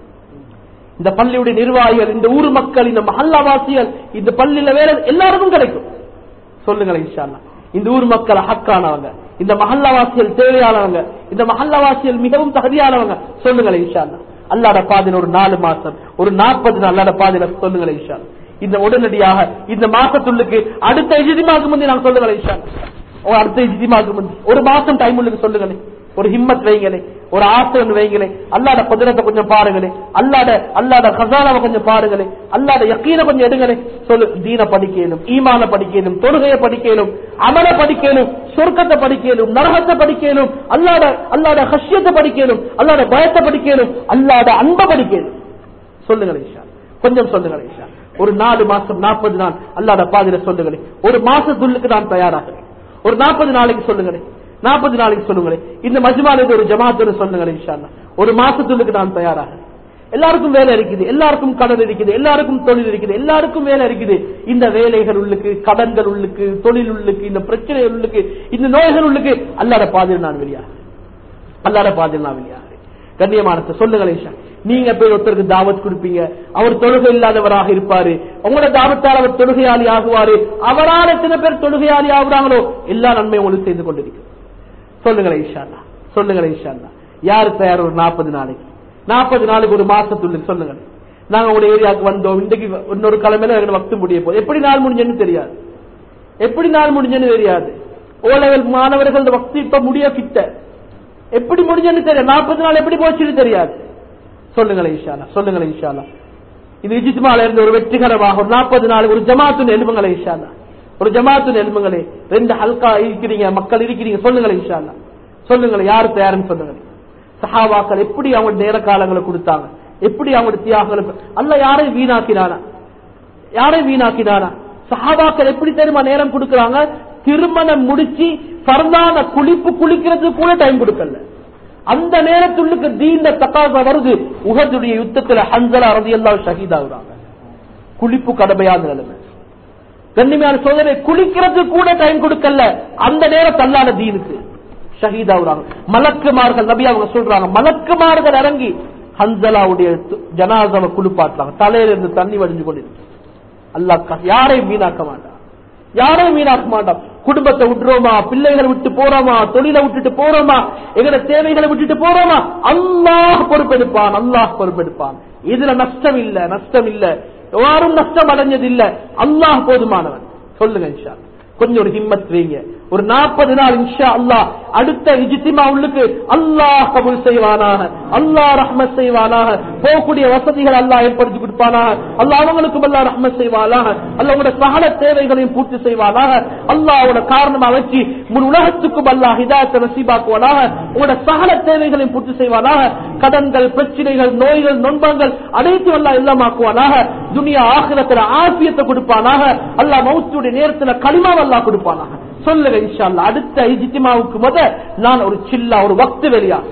இந்த பள்ளியுடைய நிர்வாகிகள் இந்த ஊர் மக்கள் இந்த மஹல்லாவாசிகள் இந்த பள்ளியில வேற எல்லாருக்கும் கிடைக்கும் சொல்லுங்களேன் இன்ஷா அல்லாஹ். இந்த ஊர் மக்கள் ஹக்கானவங்க இந்த மஹல்லாவாசிகள் தேவையானவங்க இந்த மஹல்லாவாசிகள் மிகவும் தகுதியானவங்க சொல்லுங்களேன் இன்ஷா அல்லாஹ். அல்லாட பாதையில ஒரு நாலு மாசம் ஒரு நாற்பது நாள் அல்லாட பாதையில சொல்லுங்களேன் இன்ஷா அல்லாஹ். இந்த உடனடியாக இந்த மாசத்துள்ளுக்கு அடுத்த இஜிதிமாக்கு முந்தி நான் சொல்லுங்களேன் இன்ஷா அல்லாஹ். ஓ, அடுத்த இஜிதிமாக்கு முந்தி ஒரு மாசம் டைம் உள்ளுக்கு சொல்லுங்களேன் ஒரு ஹிம்மத் வைங்களே ஒரு ஆசை ஒன்று வைங்களே அல்லாட குதிரத்தை கொஞ்சம் பாருங்களே அல்லாட அல்லாட கசானாவை கொஞ்சம் பாருங்களே அல்லாட யக்கீன கொஞ்சம் எடுங்களே சொல்லு தீன படிக்கணும் ஈமான படிக்கணும் தொழுகையை படிக்கணும் அமல படிக்கணும் சொர்க்கத்தை படிக்கணும் நரகத்தை படிக்கணும் அல்லாட அல்லாட ஹஷ்யத்தை படிக்கணும் அல்லாட பயத்தை படிக்கணும் அல்லாட அன்பை படிக்கணும் சொல்லுங்களேன் இஷா கொஞ்சம் சொல்லுங்களேன் இஷா ஒரு நாலு மாசம் நாற்பது நாள் அல்லாட பாதியில சொல்லுங்களேன் ஒரு மாசத்துள்ளுக்கு நான் தயாராகிறேன் ஒரு நாற்பது நாளைக்கு சொல்லுங்களேன் நாற்பது நாளைக்கு சொல்லுங்களேன் இந்த மஜ்மாலுக்கு ஒரு ஜமாத்தோட சொல்லுங்களேன் இன்ஷா அல்லாஹ். ஒரு மாசத்துள்ளுக்கு நான் தயாராகிறேன் எல்லாருக்கும் வேலை இருக்குது எல்லாருக்கும் கடன் இருக்குது எல்லாருக்கும் தொழில் இருக்குது எல்லாருக்கும் வேலை இருக்குது இந்த வேலைகள் உள்ளுக்கு கடன்கள் உள்ளுக்கு தொழில் உள்ளுக்கு இந்த பிரச்சனை உள்ளுக்கு இந்த நோய்கள் உள்ளுக்கு அல்லாட பாதையில் நான் வெளியாகிறேன் அல்லாட பாதையில் நான் வெளியாகிறேன் கண்ணியமானத்தை சொல்லுங்களேன் இஷா. நீங்க போய் ஒருத்தருக்கு தாவத் கொடுப்பீங்க அவர் தொழுகை இல்லாதவராக இருப்பாரு உங்களோட தாவத்தால் அவர் தொழுகையாளி ஆகுவாரு அவரால் எத்தனை பேர் தொழுகையாளி ஆகுறாங்களோ எல்லா நன்மையும் உங்களுக்கு செய்து கொண்டிருக்கு சொல்லுங்களேன் இஷா அல்லாஹ். சொல்லுங்களேன் இஷா அல்லாஹ். யாரு தயார் ஒரு நாற்பது நாளைக்கு நாற்பது நாளைக்கு ஒரு மாசத்துள்ள சொல்லுங்களேன் நாங்க உங்க ஏரியாவுக்கு வந்தோம் இன்றைக்கு இன்னொரு கிழமையில எங்க வக்து முடிய போகுது எப்படி நாள் முடிஞ்சேன்னு தெரியாது எப்படி நாள் முடிஞ்சேன்னு தெரியாது ஓ லெவல் மாணவர்கள் வக்து இப்ப முடிய கிட்ட எப்படி முடிஞ்சேன்னு தெரியாது நாற்பது நாள் எப்படி போச்சுன்னு தெரியாது சொல்லுங்களேன் இன்ஷால்லா சொல்லுங்களேன் இன்ஷால்லா இது இஜித்மால இருந்து ஒரு வெற்றிகரமாக ஒரு நாற்பது நாள் ஒரு ஜமாத்து எழுப்புங்களே இன்ஷால்லா ஒரு ஜமாத்து எழுப்புங்களே ரெண்டு ஹல்கா இருக்கிறீங்க மக்கள் இருக்கிறீங்க சொல்லுங்களேன் இன்ஷால்லா சொல்லுங்களேன் யாரு தயாருன்னு சொல்லுங்களேன் சஹாபாக்கள் எப்படி அவங்க நேர காலங்களை கொடுத்தாங்க எப்படி அவங்க தியாகங்களை அல்ல யாரையும் வீணாக்கினானா யாரையும் வீணாக்கினானா சஹாபாக்கள் எப்படி தெரியுமா நேரம் கொடுக்கறாங்க திருமணம் முடிச்சு பரந்தான குளிப்பு குளிக்கிறதுக்கு கூட டைம் கொடுக்கல அந்த நேரத்துள்ளுக்கு தீண்ட தக்காக வருது உகதுடைய யுத்தத்துல ஹன்சலா ரதி எல்லாம் ஷஹீதாகுறாங்க குளிப்பு கடமையான நிலைமை கண்ணிமையான சோதனை குளிக்கிறதுக்கு கூட டைம் கொடுக்கல அந்த நேரம் தள்ளான தீனுக்கு ஷஹீதாகுறாங்க மலக்குமார்கள் நபி அவங்க சொல்றாங்க மலக்குமார்கள் இறங்கி ஹன்சலாவுடைய ஜனாசாவை குளிப்பாட்டுறாங்க தலையில இருந்து தண்ணி வடிஞ்சு கொண்டிருக்கு அல்லாஹ் யாரையும் வீணாக்க மாட்டான் யாரையும் வீணாக்க மாட்டான் குடும்பத்தை விட்டுறோமா பிள்ளைகளை விட்டு போறோமா தொழிலை விட்டுட்டு போறோமா எங்கட தேவைகளை விட்டுட்டு போறோமா அல்லாஹ் பொறுப்பெடுப்பான் அல்லாஹ் பொறுப்பெடுப்பான் இதுல நஷ்டம் இல்ல நஷ்டம் இல்ல யாரும் நஷ்டம் அடைஞ்சது இல்ல அல்லாஹ் போதுமானவன் சொல்லுங்க இன்ஷா கொஞ்சம் ஒரு ஹிம்மத் வைங்க ஒரு நாற்பது நாள் இன்ஷா அல்லாஹ் அடுத்த இஜித்திமா உள்ளுக்கு அல்லாஹ் கபூல் செய்வானாக அல்லாஹ் ரஹ்மத் செய்வானாக போகக்கூடிய வசதிகள் அல்லாஹ் ஏற்படுத்தி கொடுப்பானாக அல்லாஹ் அவங்களுக்கும் அல்லாஹ் ரஹ்மத் செய்வானாக அல்லாஹ் உங்களோட சகல தேவைகளையும் பூர்த்தி செய்வானாக அல்லாஹோட காரணமா வச்சு முன் உலகத்துக்கும் அல்லாஹ் ஹிதாயத்தை நசீபாக்குவானாக உங்களோட சகல தேவைகளையும் பூர்த்தி செய்வானாக கடன்கள் பிரச்சனைகள் நோய்கள் நொன்பங்கள் அனைத்தும் அல்லாஹ் எல்லாமாக்குவானாக துனியா ஆகிரத்துல ஆசியத்தை கொடுப்பானாக அல்லாஹ் மௌத்துடைய நேரத்துல களிமாவை அல்லாஹ் கொடுப்பானாக சொல்லுங்க இன்ஷா அல்லாஹ் அடுத்த இஜித்திமாவுக்கு முத நான் ஒரு சில்லா ஒரு வக்து வெளியாக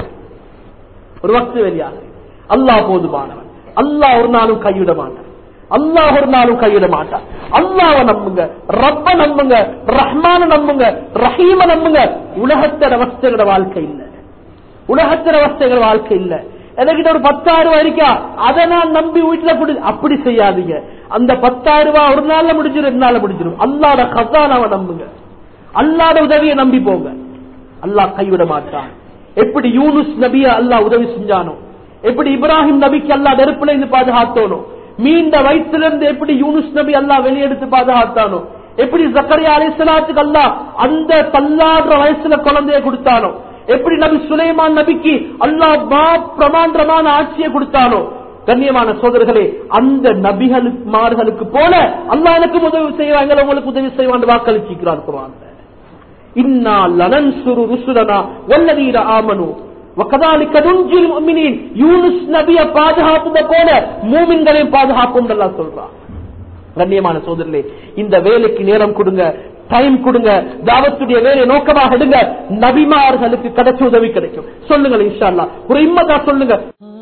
ஒரு வக்து வெளியாக அல்லாஹ் போதுமானவன் அல்லாஹ் ஒரு நாளும் கைவிட மாட்டான் அல்லாஹ் ஒரு நாளும் கைவிட மாட்டான் அல்லாஹ் நம்புங்க ரப்ப நம்புங்க ரஹ்மான நம்புங்க ரஹீம நம்புங்க உலகத்தோட வஸ்தங்களோட வாழ்க்கை இல்ல உலகத்திர வஸ்தங்கள் வாழ்க்கை இல்ல எனக்கிட்ட ஒரு பத்தாயிரம் ரூபாய் இருக்கா அதை நான் நம்பி வீட்டுல கொடு அப்படி செய்யாதீங்க அந்த பத்தாயிரம் ரூபாய் ஒரு நாள்ல முடிஞ்சிடும் ரெண்டு நாள்ல முடிஞ்சிடும் அல்லாட கசானாவை நம்புங்க அல்லாட உதவியை நம்பி போங்க அல்லாஹ் கைவிட மாட்டான் எப்படி யூனுஸ் நபிய அல்லாஹ் உதவி செஞ்சானோ எப்படி இப்ராஹிம் நபிக்கு அல்லாஹ் நெருப்புல இருந்து பாதுகாத்தோனோ மீண்ட வயிற்றிலிருந்து எப்படி யூனுஸ் நபி அல்லாஹ் வெளியெடுத்து பாதுகாத்தானோ எப்படி ஜக்கரியா அலிஸ்லாத்துக்கு அல்லாஹ் அந்த தள்ளாடுற வயசுல குழந்தைய கொடுத்தானோ எப்படி நபி சுலைமான் நபிக்கு அல்லாஹ் மா பிரமாண்டமான ஆட்சியை கொடுத்தானோ கண்ணியமான சோதர்களே அந்த நபிகளுக்கு மார்களுக்கு போல அல்லாஹ் எனக்கு உதவி செய்வாங்க உங்களுக்கு உதவி செய்வான் வாக்களிச்சிருக்கிறார் குரான்ல இன்னா லனன்சுரு ருசுலனா வல்லதீர ஆமனு وكذلك ننجي المؤمنين யூனுஸ் நபிய பாதுகாப்புத போல மூமின்களையும் பாதுகாப்பும் அல்லாஹ் சொல்றான் கண்ணியமான சோதரிலே இந்த வேலைக்கு நேரம் கொடுங்க டைம் கொடுங்க தாவத்துடைய வேலையை நோக்கமாக எடுங்க நபிமார்களுக்கு கிடைச்ச உதவி கிடைக்கும் சொல்லுங்க இன்ஷா அல்லாஹ் ஒரு இம்மதா சொல்லுங்க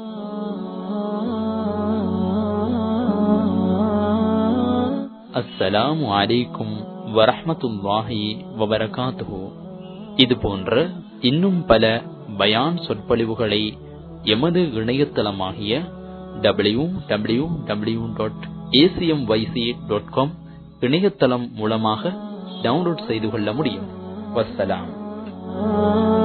அஸ்ஸலாமு அலைக்கும் வரஹ்மத்துல்லாஹி வபரகாத்துஹு இது போன்ற இன்னும் பல பயான் சொற்பொழிவுகளை எமது இணையதளமாகிய W W W dot ACM YC dot com இணையதளம் மூலமாக டவுன்லோட் செய்து கொள்ள முடியும் வஸ்ஸலாம்